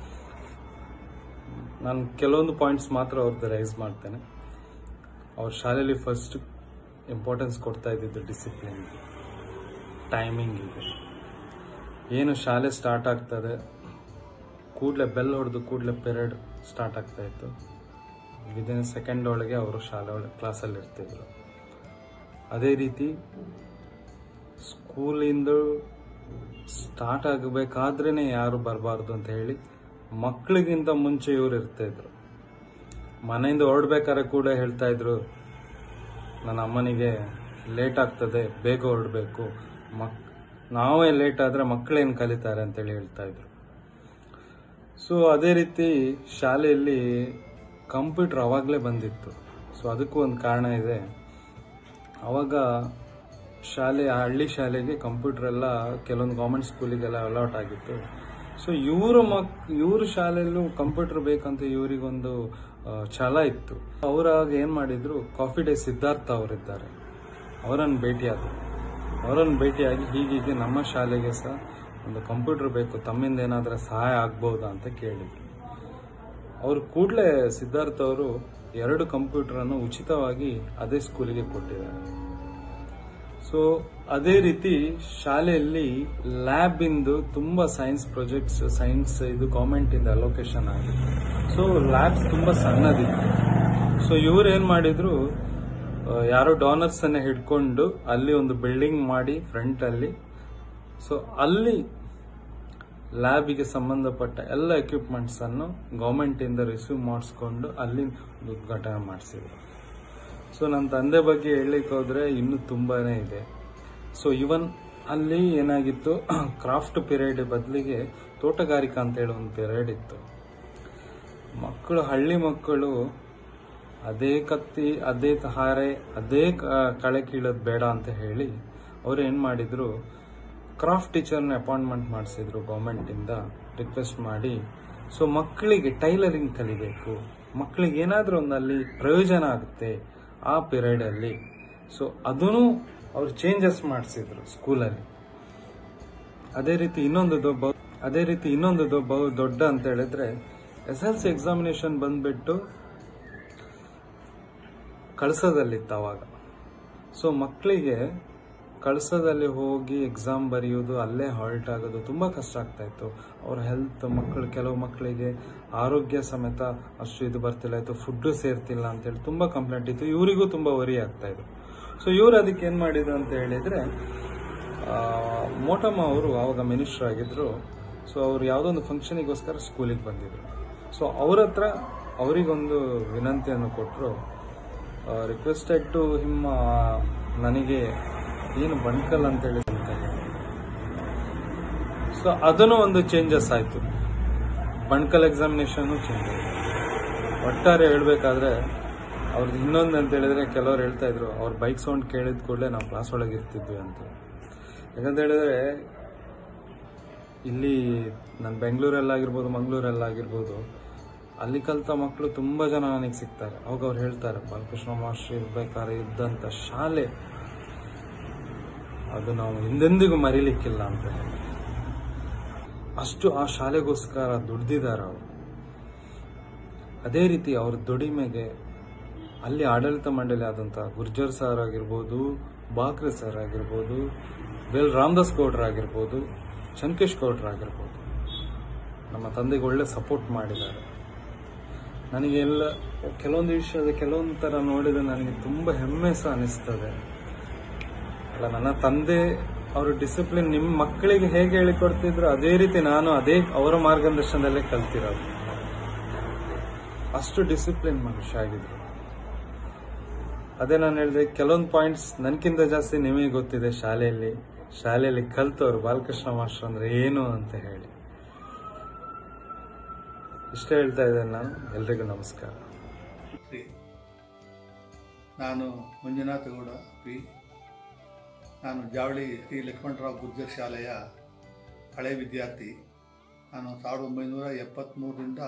ನಾನು ಕೆಲವೊಂದು ಪಾಯಿಂಟ್ಸ್ ಮಾತ್ರ ಅವ್ರದ್ದು ರೈಸ್ ಮಾಡ್ತೇನೆ ಅವ್ರ ಶಾಲೆಯಲ್ಲಿ ಫಸ್ಟ್ ಇಂಪಾರ್ಟೆನ್ಸ್ ಕೊಡ್ತಾ ಇದ್ದಿದ್ದು ಡಿಸಿಪ್ಲಿನ್ಗೆ ಟೈಮಿಂಗಿಗೆ ಏನು ಶಾಲೆ ಸ್ಟಾರ್ಟ್ ಆಗ್ತದೆ ಕೂಡಲೇ ಬೆಲ್ ಹೊಡೆದು ಕೂಡಲೇ ಪೆರೇಡ್ ಸ್ಟಾರ್ಟ್ ಆಗ್ತಾ ಇತ್ತು ವಿದಿನ್ ಸೆಕೆಂಡ್ ಒಳಗೆ ಅವರು ಶಾಲೆ ಒಳಗೆ ಕ್ಲಾಸಲ್ಲಿ ಇರ್ತಿದ್ರು ಅದೇ ರೀತಿ ಸ್ಕೂಲಿಂದ ಸ್ಟಾರ್ಟ್ ಆಗಬೇಕಾದ್ರೇ ಯಾರು ಬರಬಾರ್ದು ಅಂತ ಹೇಳಿ ಮಕ್ಕಳಿಗಿಂತ ಮುಂಚೆ ಇವ್ರು ಇರ್ತಿದ್ರು ಮನೆಯಿಂದ ಹೊರಡ್ಬೇಕಾದ್ರೆ ಕೂಡ ಹೇಳ್ತಾ ಇದ್ರು ನನ್ನ ಅಮ್ಮನಿಗೆ ಲೇಟ್ ಆಗ್ತದೆ ಬೇಗ ಹೊರಡಬೇಕು ಮಕ್ ನಾವೇ ಲೇಟ್ ಆದರೆ ಮಕ್ಕಳೇನು ಕಲಿತಾರೆ ಅಂತೇಳಿ ಹೇಳ್ತಾ ಇದ್ರು ಸೊ ಅದೇ ರೀತಿ ಶಾಲೆಯಲ್ಲಿ ಕಂಪ್ಯೂಟರ್ ಅವಾಗಲೇ ಬಂದಿತ್ತು ಸೊ ಅದಕ್ಕೂ ಒಂದು ಕಾರಣ ಇದೆ ಅವಾಗ ಶಾಲೆ ಆ ಹಳ್ಳಿ ಶಾಲೆಗೆ ಕಂಪ್ಯೂಟರ್ ಎಲ್ಲ ಕೆಲವೊಂದು ಗೌರ್ಮೆಂಟ್ ಸ್ಕೂಲಿಗೆಲ್ಲ ಅಲಾಟ್ ಆಗಿತ್ತು ಸೊ ಇವ್ರ ಮಕ್ ಇವ್ರ ಶಾಲೆಯಲ್ಲೂ ಕಂಪ್ಯೂಟರ್ ಬೇಕಂತ ಇವರಿಗೊಂದು ಆ, ಛಲ ಇತ್ತು ಅವರಾಗ ಏನು ಮಾಡಿದ್ರು ಕಾಫಿ ಡೇ ಸಿದ್ಧಾರ್ಥ ಅವರಿದ್ದಾರೆ ಅವರನ್ನು ಭೇಟಿಯಾದರು ಅವರನ್ನು ಭೇಟಿಯಾಗಿ ಹೀಗೀಗೆ ನಮ್ಮ ಶಾಲೆಗೆ ಸಹ ಒಂದು ಕಂಪ್ಯೂಟರ್ ಬೇಕು ತಮ್ಮಿಂದ ಏನಾದರೂ ಸಹಾಯ ಆಗ್ಬೋದಾ ಅಂತ ಕೇಳಿದ್ರು ಅವರು ಕೂಡಲೇ ಸಿದ್ಧಾರ್ಥ ಅವರು ಎರಡು ಕಂಪ್ಯೂಟರನ್ನು ಉಚಿತವಾಗಿ ಅದೇ ಸ್ಕೂಲಿಗೆ ಕೊಟ್ಟಿದ್ದಾರೆ ಸೊ ಅದೇ ರೀತಿ ಶಾಲೆಯಲ್ಲಿ ಲ್ಯಾಬ್ ಇಂದು ತುಂಬಾ ಸೈನ್ಸ್ ಪ್ರಾಜೆಕ್ಟ್ಸ್ ಸೈನ್ಸ್ ಇದು ಗೌರ್ಮೆಂಟ್ ಇಂದ ಅಲೋಕೇಶನ್ ಆಗಿದೆ ಸೊ ಲ್ಯಾಬ್ಸ್ ತುಂಬಾ ಸಣ್ಣದಿತ್ತು ಸೊ ಇವ್ರು ಏನ್ ಮಾಡಿದ್ರು ಆ, ಯಾರೋ ಡಾನರ್ಸ್ ಅನ್ನ ಹಿಡ್ಕೊಂಡು ಅಲ್ಲಿ ಒಂದು ಬಿಲ್ಡಿಂಗ್ ಮಾಡಿ ಫ್ರಂಟ್ ಅಲ್ಲಿ ಸೊ ಅಲ್ಲಿ ಲ್ಯಾಬಿಗೆ ಸಂಬಂಧಪಟ್ಟ ಎಲ್ಲ ಎಕ್ವಿಪ್ಮೆಂಟ್ಸ್ ಅನ್ನು ಗೌರ್ಮೆಂಟ್ ಇಂದ ರಿಸೀವ್ ಮಾಡಿಸ್ಕೊಂಡು ಅಲ್ಲಿ ಒಂದು ಉದ್ಘಾಟನೆ ಮಾಡಿಸಿದ್ರು ಸೊ ನನ್ನ ತಂದೆ ಬಗ್ಗೆ ಹೇಳಲಿಕ್ಕೆ ಹೋದ್ರೆ ಇನ್ನೂ ತುಂಬಾನೇ ಇದೆ ಸೊ ಇವನ್ ಅಲ್ಲಿ ಏನಾಗಿತ್ತು ಕ್ರಾಫ್ಟ್ ಪೀರಿಯಡ್ ಬದಲಿಗೆ ತೋಟಗಾರಿಕಾ ಅಂತ ಹೇಳಿ ಒಂದು ಪೀರಿಯಡ್ ಇತ್ತು ಮಕ್ಕಳು ಹಳ್ಳಿ ಮಕ್ಕಳು ಅದೇ ಕತ್ತಿ ಅದೇ ಹಾರೆ ಅದೇ ಕ- ಕಳೆ ಕೀಳೋದು ಬೇಡ ಅಂತ ಹೇಳಿ ಅವ್ರು ಏನ್ ಮಾಡಿದ್ರು ಕ್ರಾಫ್ಟ್ ಟೀಚರ್ನ ಅಪಾಯಿಂಟ್ಮೆಂಟ್ ಮಾಡಿಸಿದ್ರು ಗೌರ್ಮೆಂಟಿಂದ ರಿಕ್ವೆಸ್ಟ್ ಮಾಡಿ ಸೊ ಮಕ್ಕಳಿಗೆ ಟೈಲರಿಂಗ್ ಕಲಿಬೇಕು ಮಕ್ಕಳಿಗೆ ಏನಾದರೂ ಒಂದು ಅಲ್ಲಿ ಪ್ರಯೋಜನ ಆಗುತ್ತೆ ಆ ಪೀರಿಯಡ್ ಅಲ್ಲಿ ಸೊ ಅದನ್ನು ಅವ್ರು ಚೇಂಜಸ್ ಮಾಡಿಸಿದ್ರು ಸ್ಕೂಲಲ್ಲಿ ಅದೇ ರೀತಿ ಇನ್ನೊಂದು ದೊ- ಬಹು- ಅದೇ ರೀತಿ ಇನ್ನೊಂದು ದೊ- ಬಹು ದೊಡ್ಡ ಅಂತ ಹೇಳಿದ್ರೆ ಎಸ್ ಎಲ್ ಸಿ ಎಕ್ಸಾಮಿನೇಷನ್ ಬಂದ್ಬಿಟ್ಟು ಕಳಸದಲ್ಲಿತ್ತು ಅವಾಗ ಸೊ ಮಕ್ಕಳಿಗೆ ಕಳಸದಲ್ಲಿ ಹೋಗಿ ಎಕ್ಸಾಮ್ ಬರೆಯೋದು ಅಲ್ಲೇ ಹಾಲ್ಟ್ ಆಗೋದು ತುಂಬಾ ಕಷ್ಟ ಆಗ್ತಾ ಇತ್ತು ಅವ್ರ ಹೆಲ್ತ್ ಮಕ್ಕಳು ಕೆಲವು ಮಕ್ಕಳಿಗೆ ಆರೋಗ್ಯ ಸಮೇತ ಅಷ್ಟು ಇದು ಬರ್ತಿಲ್ಲ ಇತ್ತು ಫುಡ್ ಸೇರ್ತಿಲ್ಲ ಅಂತೇಳಿ ತುಂಬಾ ಕಂಪ್ಲೇಂಟ್ ಇತ್ತು ಇವರಿಗೂ ತುಂಬಾ ವರಿ ಆಗ್ತಾ ಇತ್ತು ಸೊ ಇವ್ರು ಅದಕ್ಕೆ ಏನ್ ಮಾಡಿದ್ರು ಅಂತ ಹೇಳಿದ್ರೆ ಆ, ಮೋಟಮ್ಮ ಅವರು ಆವಾಗ ಮಿನಿಸ್ಟರ್ ಆಗಿದ್ರು ಸೊ ಅವ್ರು ಯಾವುದೋ ಒಂದು ಫಂಕ್ಷನಿಗೋಸ್ಕರ ಸ್ಕೂಲಿಗೆ ಬಂದಿದ್ರು ಸೊ ಅವ್ರ ಹತ್ರ ಅವರಿಗೊಂದು ವಿನಂತಿಯನ್ನು ಕೊಟ್ಟರು ರಿಕ್ವೆಸ್ಟೆಡ್ ಟು ಹಿಮ್ ನನಗೆ ಏನು ಬಣ್ಕಲ್ ಅಂತೇಳಿ ಅಂತ ಸೊ ಅದನ್ನು ಒಂದು ಚೇಂಜಸ್ ಆಯಿತು ಬಣ್ಕಲ್ ಎಕ್ಸಾಮಿನೇಷನ್ ಚೇಂಜ್ ಆಯಿತು ಒಟ್ಟಾರೆ ಹೇಳಬೇಕಾದ್ರೆ ಅವ್ರದ್ದು ಇನ್ನೊಂದು ಅಂತ ಹೇಳಿದ್ರೆ ಕೆಲವರು ಹೇಳ್ತಾ ಇದ್ರು ಅವ್ರ ಬೈಕ್ ಸೌಂಡ್ ಕೇಳಿದ ಕೂಡಲೇ ನಾವು ಕ್ಲಾಸ್ ಒಳಗೆ ಇರ್ತಿದ್ವಿ ಅಂತ ಯಾಕಂತ ಹೇಳಿದ್ರೆ ಇಲ್ಲಿ ನಾನು ಬೆಂಗಳೂರಲ್ಲಾಗಿರ್ಬೋದು ಮಂಗಳೂರಲ್ಲಾಗಿರ್ಬೋದು ಅಲ್ಲಿ ಕಲಿತ ಮಕ್ಕಳು ತುಂಬಾ ಜನ ನನಗೆ ಸಿಗ್ತಾರೆ ಅವಾಗ ಅವ್ರು ಹೇಳ್ತಾರೆ ಬಾಲಕೃಷ್ಣ ಮಾಸ್ಟರ್ ಇರ್ಬೇಕಾದ್ರೆ ಇದ್ದಂತ ಶಾಲೆ ಅದು ನಾವು ಹಿಂದೆಂದಿಗೂ ಮರಿಲಿಕ್ಕಿಲ್ಲ ಅಂತ ಹೇಳಿ ಅಷ್ಟು ಆ ಶಾಲೆಗೋಸ್ಕರ ದುಡ್ದಿದ್ದಾರೆ ಅವರು ಅದೇ ರೀತಿ ಅವ್ರ ದುಡಿಮೆಗೆ ಅಲ್ಲಿ ಆಡಳಿತ ಮಂಡಳಿ ಆದಂತ ಗುರ್ಜರ್ ಸರ್ ಆಗಿರ್ಬೋದು ಬಾಕ್ರೆ ಸರ್ ಆಗಿರ್ಬೋದು ಬೇಲ್ ರಾಮದಾಸ್ ಗೌಡ್ರ ಆಗಿರ್ಬೋದು ಚಂಕೇಶ್ ಗೌಡ್ರ ಆಗಿರ್ಬೋದು ನಮ್ಮ ತಂದೆಗೆ ಒಳ್ಳೆ ಸಪೋರ್ಟ್ ಮಾಡಿದ್ದಾರೆ ನನಗೆ ಎಲ್ಲ ಕೆಲವೊಂದು ವಿಷಯದ ಕೆಲವೊಂದು ಥರ ನೋಡಿದ್ರೆ ನನಗೆ ತುಂಬ ಹೆಮ್ಮೆ ಸಹ ಅನಿಸ್ತದೆ ಅಲ್ಲ ನನ್ನ ತಂದೆ ಅವರು ಡಿಸಿಪ್ಲಿನ್ ನಿಮ್ಮ ಮಕ್ಕಳಿಗೆ ಹೇಗೆ ಹೇಳಿಕೊಡ್ತಿದ್ರು ಅದೇ ರೀತಿ ನಾನು ಅದೇ ಅವರ ಮಾರ್ಗದರ್ಶನದಲ್ಲೇ ಕಲ್ತಿರೋದು ಅಷ್ಟು ಡಿಸಿಪ್ಲಿನ್ ಮನುಷ್ಯ ಆಗಿದ್ರು ಅದೇ ನಾನು ಹೇಳಿದೆ ಕೆಲವೊಂದು ಪಾಯಿಂಟ್ಸ್ ನನಗಿಂತ ಜಾಸ್ತಿ ನಿಮಗೆ ಗೊತ್ತಿದೆ ಶಾಲೆಯಲ್ಲಿ ಶಾಲೆಯಲ್ಲಿ ಕಲ್ತವ್ರು ಬಾಲಕೃಷ್ಣ ಮಾಸ್ಟರ್ ಅಂದ್ರೆ ಏನು ಅಂತ ಹೇಳಿ ಇಷ್ಟ ಹೇಳ್ತಾ ಇದ್ದೇನೆ ನಾನು ಎಲ್ರಿಗೂ ನಮಸ್ಕಾರ ಶ್ರೀ ನಾನು ಮಂಜುನಾಥ ಗೌಡ ಪಿ ನಾನು ಜಾವಳಿ ಶ್ರೀ ಲಕ್ಷ್ಮಣರಾವ್ ಗುರ್ಜರ್ ಶಾಲೆಯ ಹಳೆ ವಿದ್ಯಾರ್ಥಿ ನಾನು ಸಾವಿರದ ಒಂಬೈನೂರ ಎಪ್ಪತ್ತ್ಮೂರರಿಂದ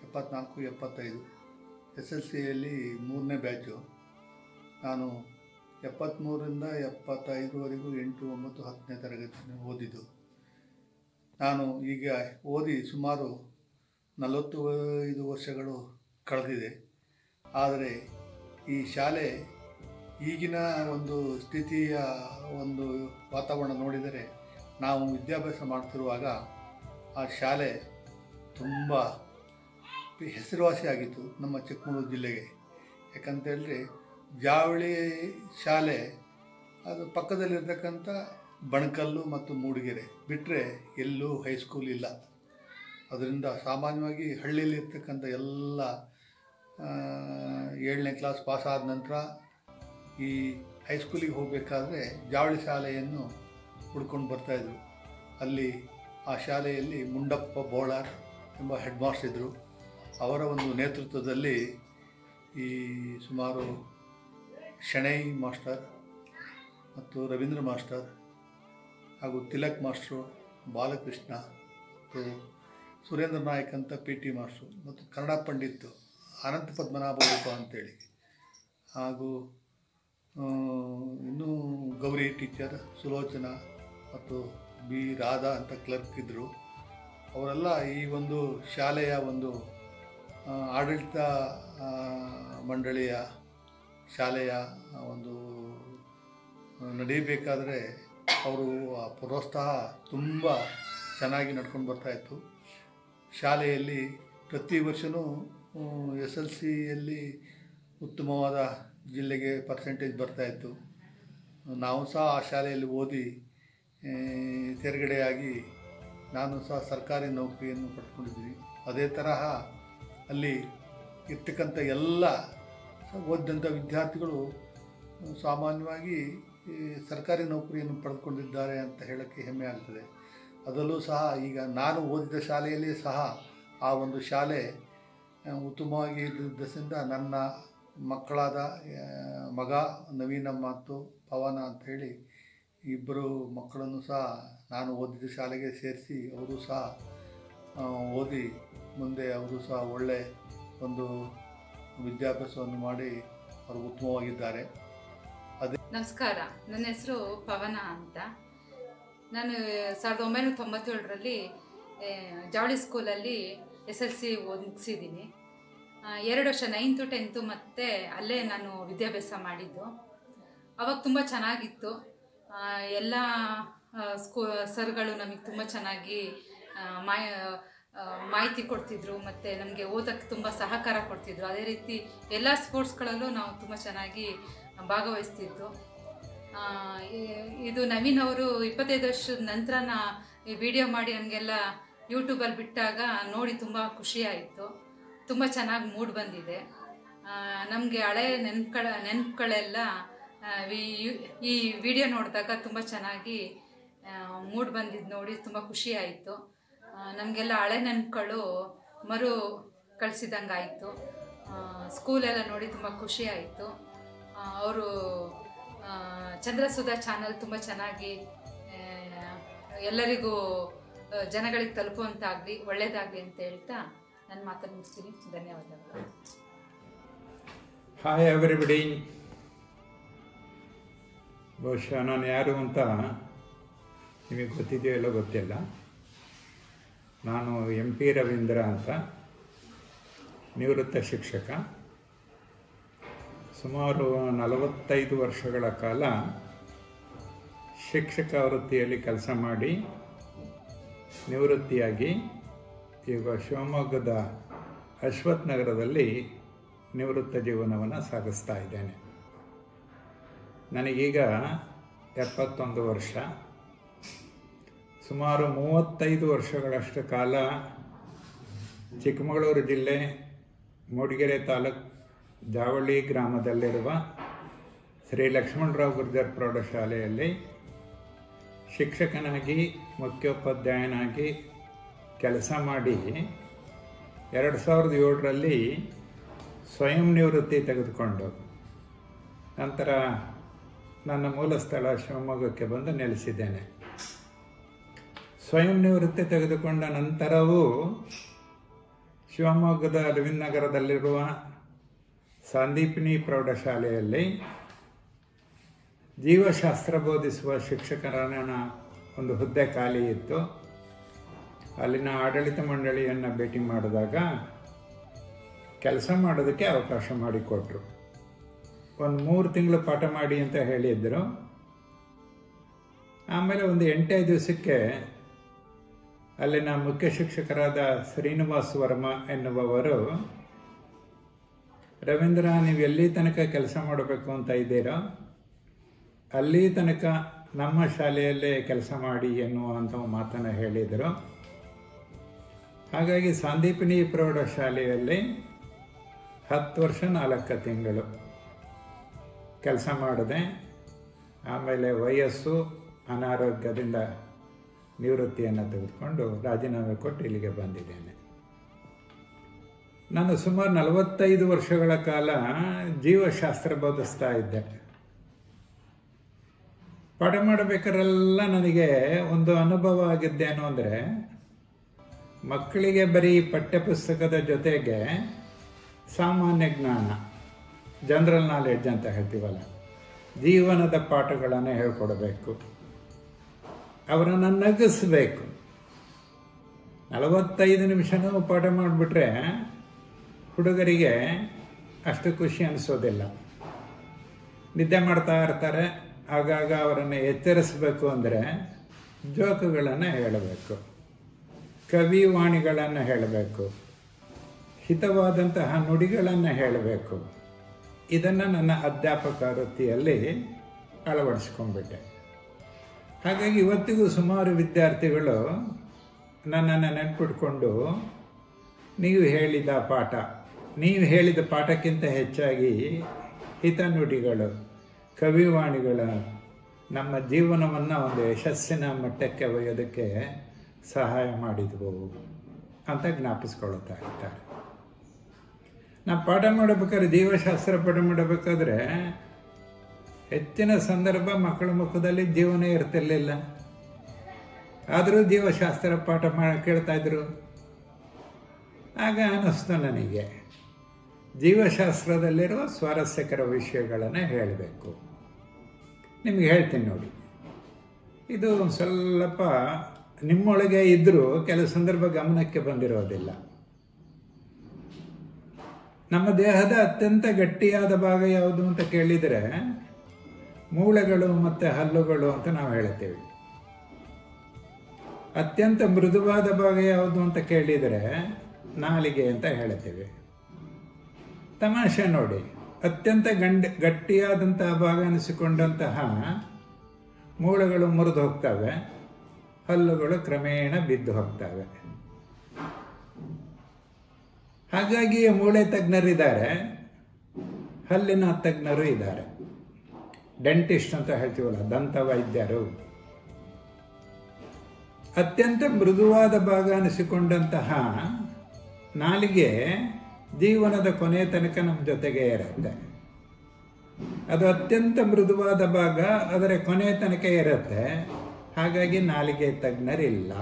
ಎಪ್ಪತ್ನಾಲ್ಕು ಎಪ್ಪತ್ತೈದು ಎಸ್ ಎಲ್ ಸಿಯಲ್ಲಿ ಮೂರನೇ ಬ್ಯಾಚು ನಾನು ಎಪ್ಪತ್ತ್ಮೂರರಿಂದ ಎಪ್ಪತ್ತೈದುವರೆಗೂ ಎಂಟು ಒಂಬತ್ತು ಹತ್ತನೇ ತರಗತಿ ಓದಿದ್ದು ನಾನು ಈಗ ಓದಿ ಸುಮಾರು ನಲವತ್ತು ಐದು ವರ್ಷಗಳು ಕಳೆದಿದೆ ಆದರೆ ಈ ಶಾಲೆ ಈಗಿನ ಒಂದು ಸ್ಥಿತಿಯ ಒಂದು ವಾತಾವರಣ ನೋಡಿದರೆ ನಾವು ವಿದ್ಯಾಭ್ಯಾಸ ಮಾಡ್ತಿರುವಾಗ ಆ ಶಾಲೆ ತುಂಬ ಹೆಸರುವಾಸಿಯಾಗಿತ್ತು ನಮ್ಮ ಚಿಕ್ಕಮಗಳೂರು ಜಿಲ್ಲೆಗೆ ಯಾಕಂತೇಳಿದ್ರೆ ಜಾವಳಿ ಶಾಲೆ ಅದು ಪಕ್ಕದಲ್ಲಿರ್ತಕ್ಕಂಥ ಬಣಕಲ್ಲು ಮತ್ತು ಮೂಡಿಗೆರೆ ಬಿಟ್ಟರೆ ಎಲ್ಲೂ ಹೈಸ್ಕೂಲ್ ಇಲ್ಲ ಅದರಿಂದ ಸಾಮಾನ್ಯವಾಗಿ ಹಳ್ಳಿಯಲ್ಲಿರ್ತಕ್ಕಂಥ ಎಲ್ಲ ಆ, ಏಳನೇ ಕ್ಲಾಸ್ ಪಾಸ್ ಆದ ನಂತರ ಈ ಹೈಸ್ಕೂಲಿಗೆ ಹೋಗಬೇಕಾದ್ರೆ ಜಾವಳಿ ಶಾಲೆಯನ್ನು ಹುಡ್ಕೊಂಡು ಬರ್ತಾಯಿದ್ರು ಅಲ್ಲಿ ಆ ಶಾಲೆಯಲ್ಲಿ ಮುಂಡಪ್ಪ ಬೋಳಾರ್ ಎಂಬ ಹೆಡ್ ಮಾಸ್ಟರ್ ಇದ್ದರು ಅವರ ಒಂದು ನೇತೃತ್ವದಲ್ಲಿ ಈ ಸುಮಾರು ಶಣೈ ಮಾಸ್ಟರ್ ಮತ್ತು ರವೀಂದ್ರ ಮಾಸ್ಟರ್ ಹಾಗೂ ತಿಲಕ್ ಮಾಸ್ಟ್ರು ಬಾಲಕೃಷ್ಣ ಮತ್ತು ಸುರೇಂದ್ರ ನಾಯಕ್ ಅಂತ ಪಿ ಟಿ ಮಾಸ್ಟ್ರು ಮತ್ತು ಕನ್ನಡ ಪಂಡಿತ್ ಅನಂತ ಪದ್ಮನಾಭ ರೂಪ ಅಂತೇಳಿ ಹಾಗೂ ಆ, ಇನ್ನೂ ಗೌರಿ ಟೀಚರ್ ಸುಲೋಚನಾ ಮತ್ತು ಬಿ ರಾಧಾ ಅಂತ ಕ್ಲರ್ಕ್ ಇದ್ದರು ಅವರೆಲ್ಲ ಈ ಒಂದು ಶಾಲೆಯ ಒಂದು ಆ, ಆಡಳಿತ ಆ, ಮಂಡಳಿಯ ಶಾಲೆಯ ಒಂದು ನಡೀಬೇಕಾದ್ರೆ ಅವರು ಆ ಪ್ರೋತ್ಸಾಹ ತುಂಬ ಚೆನ್ನಾಗಿ ನಡ್ಕೊಂಡು ಬರ್ತಾಯಿತ್ತು ಶಾಲೆಯಲ್ಲಿ ಪ್ರತಿ ವರ್ಷವೂ ಎಸ್ ಎಲ್ ಸಿಯಲ್ಲಿ ಉತ್ತಮವಾದ ಜಿಲ್ಲೆಗೆ ಪರ್ಸೆಂಟೇಜ್ ಬರ್ತಾಯಿತ್ತು ನಾವು ಸಹ ಆ ಶಾಲೆಯಲ್ಲಿ ಓದಿ ಆ, ತೇರ್ಗಡೆಯಾಗಿ ನಾನು ಸಹ ಸರ್ಕಾರಿ ನೌಕರಿಯನ್ನು ಪಡ್ಕೊಂಡಿದ್ವಿ ಅದೇ ತರಹ ಅಲ್ಲಿ ಇರ್ತಕ್ಕಂಥ ಎಲ್ಲ ಓದಿದಂಥ ವಿದ್ಯಾರ್ಥಿಗಳು ಸಾಮಾನ್ಯವಾಗಿ ಈ ಸರ್ಕಾರಿ ನೌಕರಿಯನ್ನು ಪಡೆದುಕೊಂಡಿದ್ದಾರೆ ಅಂತ ಹೇಳೋಕ್ಕೆ ಹೆಮ್ಮೆ ಆಗ್ತದೆ ಅದರಲ್ಲೂ ಸಹ ಈಗ ನಾನು ಓದಿದ ಶಾಲೆಯಲ್ಲಿ ಸಹ ಆ ಒಂದು ಶಾಲೆ ಆ, ಉತ್ತಮವಾಗಿ ಇದ್ದಿದ್ದರಿಂದ ನನ್ನ ಮಕ್ಕಳಾದ ಆ, ಮಗ ನವೀನ ಮತ್ತು ಪವನ ಅಂತ ಹೇಳಿ ಇಬ್ಬರು ಮಕ್ಕಳನ್ನು ಸಹ ನಾನು ಓದಿದ ಶಾಲೆಗೆ ಸೇರಿಸಿ ಅವರು ಸಹ ಆ, ಓದಿ ಮುಂದೆ ಅವರು ಸಹ ಒಳ್ಳೆ ಒಂದು ವಿದ್ಯಾಭ್ಯಾಸವನ್ನು ಮಾಡಿ ಅವರು ಉತ್ತಮವಾಗಿದ್ದಾರೆ ನಮಸ್ಕಾರ ನನ್ನ ಹೆಸರು ಪವನ ಅಂತ ನಾನು ಸಾವಿರದ ಒಂಬೈನೂರ ತೊಂಬತ್ತೇಳರಲ್ಲಿ ಜವಳಿ ಸ್ಕೂಲಲ್ಲಿ ಎಸ್ ಎಲ್ ಸಿ ಓದಿ ಮುಗಿಸಿದ್ದೀನಿ ಎರಡು ವರ್ಷ ನೈನ್ತು ಟೆಂತು ಮತ್ತು ಅಲ್ಲೇ ನಾನು ವಿದ್ಯಾಭ್ಯಾಸ ಮಾಡಿದ್ದು ಅವಾಗ ತುಂಬ ಚೆನ್ನಾಗಿತ್ತು ಆ, ಎಲ್ಲ ಆ, ಸ್ಕೂ ಸರ್ಗಳು ನಮಗೆ ತುಂಬ ಚೆನ್ನಾಗಿ ಆ, ಮಾಯ ಆ, ಮಾಹಿತಿ ಕೊಡ್ತಿದ್ರು ಮತ್ತು ನಮಗೆ ಓದೋಕ್ಕೆ ತುಂಬ ಸಹಕಾರ ಕೊಡ್ತಿದ್ರು ಅದೇ ರೀತಿ ಎಲ್ಲ ಸ್ಪೋರ್ಟ್ಸ್ಗಳಲ್ಲೂ ನಾವು ತುಂಬ ಚೆನ್ನಾಗಿ ಭಾಗವಹಿಸ್ತಿದ್ದು ಆ, ಇ- ಇದು ನವೀನ್ ಅವರು ಇಪ್ಪತ್ತೈದು ವರ್ಷದ ನಂತರ ನಾ ಈ ವಿಡಿಯೋ ಮಾಡಿ ನಮಗೆಲ್ಲ ಯೂಟ್ಯೂಬಲ್ಲಿ ಬಿಟ್ಟಾಗ ನೋಡಿ ತುಂಬ ಖುಷಿ ಆಯಿತು ತುಂಬ ಚೆನ್ನಾಗಿ ಮೂಡ್ ಬಂದಿದೆ ನಮಗೆ ಹಳೆ ನೆನ್ಪುಗಳ ನೆನಪುಗಳೆಲ್ಲ ಈ ವಿಡಿಯೋ ನೋಡಿದಾಗ ತುಂಬ ಚೆನ್ನಾಗಿ ಮೂಡ್ ಬಂದಿದ್ದು ನೋಡಿ ತುಂಬ ಖುಷಿ ಆಯಿತು ನಮಗೆಲ್ಲ ಹಳೆ ನೆನಪುಗಳು ಮರು ಕಳಿಸಿದಂಗೆ ಆಯಿತು ಸ್ಕೂಲೆಲ್ಲ ನೋಡಿ ತುಂಬ ಖುಷಿ ಆಯಿತು ಅವರು ಚಂದ್ರಸುಧಾ ಚಾನಲ್ ತುಂಬ ಚೆನ್ನಾಗಿ ಆ, ಎಲ್ಲರಿಗೂ ಆ, ಜನಗಳಿಗೆ ತಲುಪುವಂತಾಗಲಿ ಒಳ್ಳೆಯದಾಗಲಿ ಅಂತ ಹೇಳ್ತಾ ನನ್ನ ಮಾತನ್ನು ಮುಗಿಸ್ತೀನಿ ಧನ್ಯವಾದಗಳು ಹಾಯ್ ಎವ್ರಿಬಡಿ ಬಹುಶಃ ನಾನು ಯಾರು ಅಂತ ನಿಮಗೆ ಗೊತ್ತಿದೆಯೋ ಇಲ್ಲೋ ಗೊತ್ತಿಲ್ಲ ನಾನು ಎಂ ಪಿ ರವೀಂದ್ರ ಅಂತ ನಿವೃತ್ತ ಶಿಕ್ಷಕ ಸುಮಾರು ನಲವತ್ತೈದು ವರ್ಷಗಳ ಕಾಲ ಶಿಕ್ಷಕ ವೃತ್ತಿಯಲ್ಲಿ ಕೆಲಸ ಮಾಡಿ ನಿವೃತ್ತಿಯಾಗಿ ಈಗ ಶಿವಮೊಗ್ಗದ ಅಶ್ವಥ್ ನಗರದಲ್ಲಿ ನಿವೃತ್ತ ಜೀವನವನ್ನು ಸಾಗಿಸ್ತಾ ಇದ್ದೇನೆ ನನಗೀಗ ಎಪ್ಪತ್ತೊಂದು ವರ್ಷ ಸುಮಾರು ಮೂವತ್ತೈದು ವರ್ಷಗಳಷ್ಟು ಕಾಲ ಚಿಕ್ಕಮಗಳೂರು ಜಿಲ್ಲೆ ಮೂಡಿಗೆರೆ ತಾಲೂಕು ಜಾವಳಿ ಗ್ರಾಮದಲ್ಲಿರುವ ಶ್ರೀ ಲಕ್ಷ್ಮಣರಾವ್ ಗುರ್ಜರ್ ಪ್ರೌಢಶಾಲೆಯಲ್ಲಿ ಶಿಕ್ಷಕನಾಗಿ ಮುಖ್ಯೋಪಾಧ್ಯಾಯನಾಗಿ ಕೆಲಸ ಮಾಡಿ ಎರಡು ಸಾವಿರದ ಏಳರಲ್ಲಿ ಸ್ವಯಂ ನಿವೃತ್ತಿ ತೆಗೆದುಕೊಂಡು ನಂತರ ನನ್ನ ಮೂಲ ಸ್ಥಳ ಶಿವಮೊಗ್ಗಕ್ಕೆ ಬಂದು ನೆಲೆಸಿದ್ದೇನೆ ಸ್ವಯಂ ನಿವೃತ್ತಿ ತೆಗೆದುಕೊಂಡ ನಂತರವೂ ಶಿವಮೊಗ್ಗದ ಅರವಿಂದ್ ನಗರದಲ್ಲಿರುವ ಸಂದೀಪಿನಿ ಪ್ರೌಢಶಾಲೆಯಲ್ಲಿ ಜೀವಶಾಸ್ತ್ರ ಬೋಧಿಸುವ ಶಿಕ್ಷಕರನ್ನ ಒಂದು ಹುದ್ದೆ ಖಾಲಿ ಇತ್ತು ಅಲ್ಲಿನ ಆಡಳಿತ ಮಂಡಳಿಯನ್ನು ಭೇಟಿ ಮಾಡಿದಾಗ ಕೆಲಸ ಮಾಡೋದಕ್ಕೆ ಅವಕಾಶ ಮಾಡಿಕೊಟ್ರು ಒಂದು ಮೂರು ತಿಂಗಳು ಪಾಠ ಮಾಡಿ ಅಂತ ಹೇಳಿದ್ರು ಆಮೇಲೆ ಒಂದು ಎಂಟೇ ದಿವಸಕ್ಕೆ ಅಲ್ಲಿನ ಮುಖ್ಯ ಶಿಕ್ಷಕರಾದ ಶ್ರೀನಿವಾಸ್ ವರ್ಮ ಎನ್ನುವವರು ರವೀಂದ್ರ ನೀವು ಎಲ್ಲಿ ತನಕ ಕೆಲಸ ಮಾಡಬೇಕು ಅಂತ ಇದ್ದೀರೋ ಅಲ್ಲಿ ತನಕ ನಮ್ಮ ಶಾಲೆಯಲ್ಲೇ ಕೆಲಸ ಮಾಡಿ ಎನ್ನುವಂಥ ಮಾತನ್ನು ಹೇಳಿದರು ಹಾಗಾಗಿ ಸಂದೀಪಿನಿ ಪ್ರೌಢಶಾಲೆಯಲ್ಲಿ ಹತ್ತು ವರ್ಷ ನಾಲ್ಕು ತಿಂಗಳು ಕೆಲಸ ಮಾಡಿದೆ ಆಮೇಲೆ ವಯಸ್ಸು ಅನಾರೋಗ್ಯದಿಂದ ನಿವೃತ್ತಿಯನ್ನು ತೆಗೆದುಕೊಂಡು ರಾಜೀನಾಮೆ ಕೊಟ್ಟು ಇಲ್ಲಿಗೆ ಬಂದಿದ್ದೇನೆ ನಾನು ಸುಮಾರು ನಲವತ್ತೈದು ವರ್ಷಗಳ ಕಾಲ ಜೀವಶಾಸ್ತ್ರ ಬೋಧಿಸ್ತಾ ಇದ್ದೆ ಪಾಠ ಮಾಡಬೇಕಾರೆಲ್ಲ ನನಗೆ ಒಂದು ಅನುಭವ ಆಗಿದ್ದೇನು ಅಂದರೆ ಮಕ್ಕಳಿಗೆ ಬರೀ ಪಠ್ಯಪುಸ್ತಕದ ಜೊತೆಗೆ ಸಾಮಾನ್ಯ ಜ್ಞಾನ ಜನರಲ್ ನಾಲೆಡ್ಜ್ ಅಂತ ಹೇಳ್ತೀವಲ್ಲ ಜೀವನದ ಪಾಠಗಳನ್ನು ಹೇಳ್ಕೊಡ್ಬೇಕು ಅವರನ್ನು ನಗಿಸ್ಬೇಕು ನಲವತ್ತೈದು ನಿಮಿಷನೂ ಪಾಠ ಮಾಡಿಬಿಟ್ರೆ ಹುಡುಗರಿಗೆ ಅಷ್ಟು ಖುಷಿ ಅನಿಸೋದಿಲ್ಲ ನಿದ್ದೆ ಮಾಡ್ತಾ ಇರ್ತಾರೆ ಆಗಾಗ ಅವರನ್ನು ಎಚ್ಚರಿಸಬೇಕು ಅಂದರೆ ಜೋಕುಗಳನ್ನು ಹೇಳಬೇಕು ಕವಿವಾಣಿಗಳನ್ನು ಹೇಳಬೇಕು ಹಿತವಾದಂತಹ ನುಡಿಗಳನ್ನು ಹೇಳಬೇಕು ಇದನ್ನು ನನ್ನ ಅಧ್ಯಾಪಕ ವೃತ್ತಿಯಲ್ಲಿ ಅಳವಡಿಸ್ಕೊಂಡ್ಬಿಟ್ಟೆ ಹಾಗಾಗಿ ಇವತ್ತಿಗೂ ಸುಮಾರು ವಿದ್ಯಾರ್ಥಿಗಳು ನನ್ನನ್ನು ನೆನ್ಪಿಟ್ಕೊಂಡು ನೀವು ಹೇಳಿದ ಪಾಠ ನೀವು ಹೇಳಿದ ಪಾಠಕ್ಕಿಂತ ಹೆಚ್ಚಾಗಿ ಹಿತನುಡಿಗಳು ಕವಿವಾಣಿಗಳು ನಮ್ಮ ಜೀವನವನ್ನು ಒಂದು ಯಶಸ್ಸಿನ ಮಟ್ಟಕ್ಕೆ ಒಯ್ಯೋದಕ್ಕೆ ಸಹಾಯ ಮಾಡಿದ್ವು ಅಂತ ಜ್ಞಾಪಿಸ್ಕೊಳ್ತಾ ಇರ್ತಾರೆ ನಾವು ಪಾಠ ಮಾಡಬೇಕಾದ್ರೆ ಜೀವಶಾಸ್ತ್ರ ಪಾಠ ಮಾಡಬೇಕಾದ್ರೆ ಹೆಚ್ಚಿನ ಸಂದರ್ಭ ಮಕ್ಕಳ ಮುಖದಲ್ಲಿ ಜೀವನ ಇರ್ತಿರ್ಲಿಲ್ಲ ಆದರೂ ಜೀವಶಾಸ್ತ್ರ ಪಾಠ ಮಾಡಿ ಕೇಳ್ತಾ ಇದ್ರು ಆಗ ಅನ್ನಿಸ್ತು ನನಗೆ ಜೀವಶಾಸ್ತ್ರದಲ್ಲಿರುವ ಸ್ವಾರಸ್ಯಕರ ವಿಷಯಗಳನ್ನು ಹೇಳಬೇಕು ನಿಮ್ಗೆ ಹೇಳ್ತೀನಿ ನೋಡಿ ಇದು ಒಂದು ಸ್ವಲ್ಪ ನಿಮ್ಮೊಳಗೆ ಇದ್ದರೂ ಕೆಲವು ಸಂದರ್ಭ ಗಮನಕ್ಕೆ ಬಂದಿರೋದಿಲ್ಲ ನಮ್ಮ ದೇಹದ ಅತ್ಯಂತ ಗಟ್ಟಿಯಾದ ಭಾಗ ಯಾವುದು ಅಂತ ಕೇಳಿದರೆ ಮೂಳೆಗಳು ಮತ್ತು ಹಲ್ಲುಗಳು ಅಂತ ನಾವು ಹೇಳ್ತೇವೆ ಅತ್ಯಂತ ಮೃದುವಾದ ಭಾಗ ಯಾವುದು ಅಂತ ಕೇಳಿದರೆ ನಾಲಿಗೆ ಅಂತ ಹೇಳ್ತೇವೆ ತಮಾಷೆ ನೋಡಿ ಅತ್ಯಂತ ಗಂಡ ಗಟ್ಟಿಯಾದಂತಹ ಭಾಗ ಅನಿಸಿಕೊಂಡಂತಹ ಮೂಳೆಗಳು ಮುರಿದು ಹೋಗ್ತವೆ ಹಲ್ಲುಗಳು ಕ್ರಮೇಣ ಬಿದ್ದು ಹೋಗ್ತವೆ ಹಾಗಾಗಿ ಮೂಳೆ ತಜ್ಞರಿದ್ದಾರೆ ಹಲ್ಲಿನ ತಜ್ಞರು ಇದ್ದಾರೆ ಡೆಂಟಿಸ್ಟ್ ಅಂತ ಹೇಳ್ತೀವಲ್ಲ ದಂತ ವೈದ್ಯರು ಅತ್ಯಂತ ಮೃದುವಾದ ಭಾಗ ಅನಿಸಿಕೊಂಡಂತಹ ನಾಲಿಗೆ ಜೀವನದ ಕೊನೆಯ ತನಕ ನಮ್ಮ ಜೊತೆಗೆ ಇರುತ್ತೆ ಅದು ಅತ್ಯಂತ ಮೃದುವಾದ ಭಾಗ ಅದರ ಕೊನೆಯ ತನಕ ಇರುತ್ತೆ ಹಾಗಾಗಿ ನಾಲಿಗೆ ತಜ್ಞರಿಲ್ಲ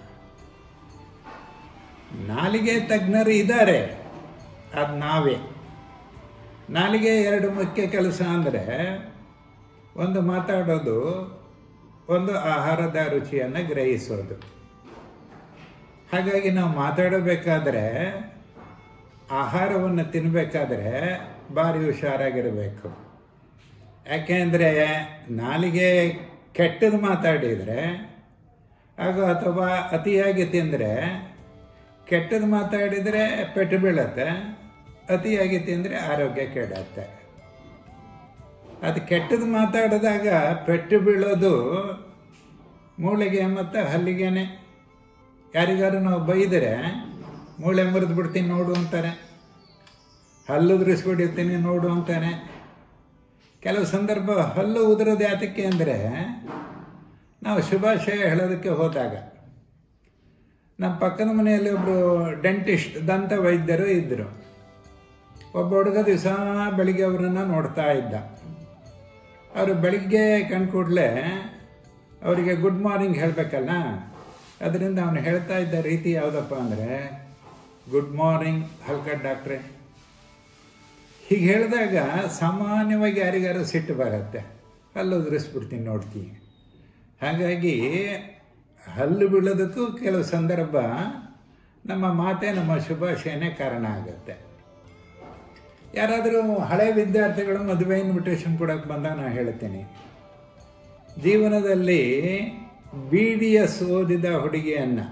ನಾಲಿಗೆ ತಜ್ಞರು ಇದ್ದಾರೆ ಅದು ನಾವೇ ನಾಲಿಗೆ ಎರಡು ಮುಖ್ಯ ಕೆಲಸ ಅಂದರೆ ಒಂದು ಮಾತಾಡೋದು ಒಂದು ಆಹಾರದ ರುಚಿಯನ್ನು ಗ್ರಹಿಸೋದು ಹಾಗಾಗಿ ನಾವು ಮಾತಾಡಬೇಕಾದ್ರೆ ಆಹಾರವನ್ನು ತಿನ್ನಬೇಕಾದ್ರೆ ಭಾರಿ ಹುಷಾರಾಗಿರಬೇಕು ಯಾಕೆಂದರೆ ನಾಲಿಗೆ ಕೆಟ್ಟದ್ದು ಮಾತಾಡಿದರೆ ಹಾಗೂ ಅಥವಾ ಅತಿಯಾಗಿ ತಿಂದರೆ ಕೆಟ್ಟದ್ದು ಮಾತಾಡಿದರೆ ಪೆಟ್ಟು ಬೀಳತ್ತೆ ಅತಿಯಾಗಿ ತಿಂದರೆ ಆರೋಗ್ಯ ಕೆಡತ್ತೆ ಅದು ಕೆಟ್ಟದ್ದು ಮಾತಾಡಿದಾಗ ಪೆಟ್ಟು ಬೀಳೋದು ಮೂಳೆಗೆ ಮತ್ತು ಹಲ್ಲಿಗೆನೆ ಯಾರಿಗಾರು ನಾವು ಬೈದರೆ ಮೂಳೆ ಮುರಿದು ಬಿಡ್ತೀನಿ ನೋಡು ಅಂತಾರೆ ಹಲ್ಲು ಉದುರಿಸ್ಬಿಟ್ಟಿರ್ತೀನಿ ನೋಡು ಅಂತಾನೆ ಕೆಲವು ಸಂದರ್ಭ ಹಲ್ಲು ಉದುರೋದು ಯಾತಕ್ಕೆ ಅಂದರೆ ನಾವು ಶುಭಾಶಯ ಹೇಳೋದಕ್ಕೆ ಹೋದಾಗ ನಮ್ಮ ಪಕ್ಕದ ಮನೆಯಲ್ಲಿ ಒಬ್ಬರು ಡೆಂಟಿಸ್ಟ್ ದಂತ ವೈದ್ಯರು ಇದ್ದರು ಒಬ್ಬ ಹುಡುಗ ದಿವಸ ಬೆಳಿಗ್ಗೆ ಅವರನ್ನು ನೋಡ್ತಾ ಇದ್ದ ಅವರು ಬೆಳಿಗ್ಗೆ ಕೂಡಲೇ ಅವರಿಗೆ ಗುಡ್ ಮಾರ್ನಿಂಗ್ ಹೇಳಬೇಕಲ್ಲ ಅದರಿಂದ ಅವನು ಹೇಳ್ತಾ ಇದ್ದ ರೀತಿ ಯಾವುದಪ್ಪ ಅಂದರೆ ಗುಡ್ ಮಾರ್ನಿಂಗ್ ಹಲ್ಕಟ್ ಡಾಕ್ಟ್ರೆ ಹೀಗೆ ಹೇಳಿದಾಗ ಸಾಮಾನ್ಯವಾಗಿ ಯಾರಿಗಾರು ಸಿಟ್ಟು ಬರುತ್ತೆ ಹಲ್ಲು ಉದುರಿಸ್ಬಿಡ್ತೀನಿ ನೋಡ್ತೀನಿ ಹಾಗಾಗಿ ಹಲ್ಲು ಬೀಳೋದಕ್ಕೂ ಕೆಲವು ಸಂದರ್ಭ ನಮ್ಮ ಮಾತೆ ನಮ್ಮ ಶುಭಾಶಯನೇ ಕಾರಣ ಆಗುತ್ತೆ ಯಾರಾದರೂ ಹಳೆ ವಿದ್ಯಾರ್ಥಿಗಳು ಮದುವೆ ಇನ್ವಿಟೇಷನ್ ಕೊಡೋಕೆ ಬಂದಾಗ ನಾನು ಹೇಳ್ತೀನಿ ಜೀವನದಲ್ಲಿ ಬಿ ಡಿ ಎಸ್ ಓದಿದ ಹುಡುಗಿಯನ್ನು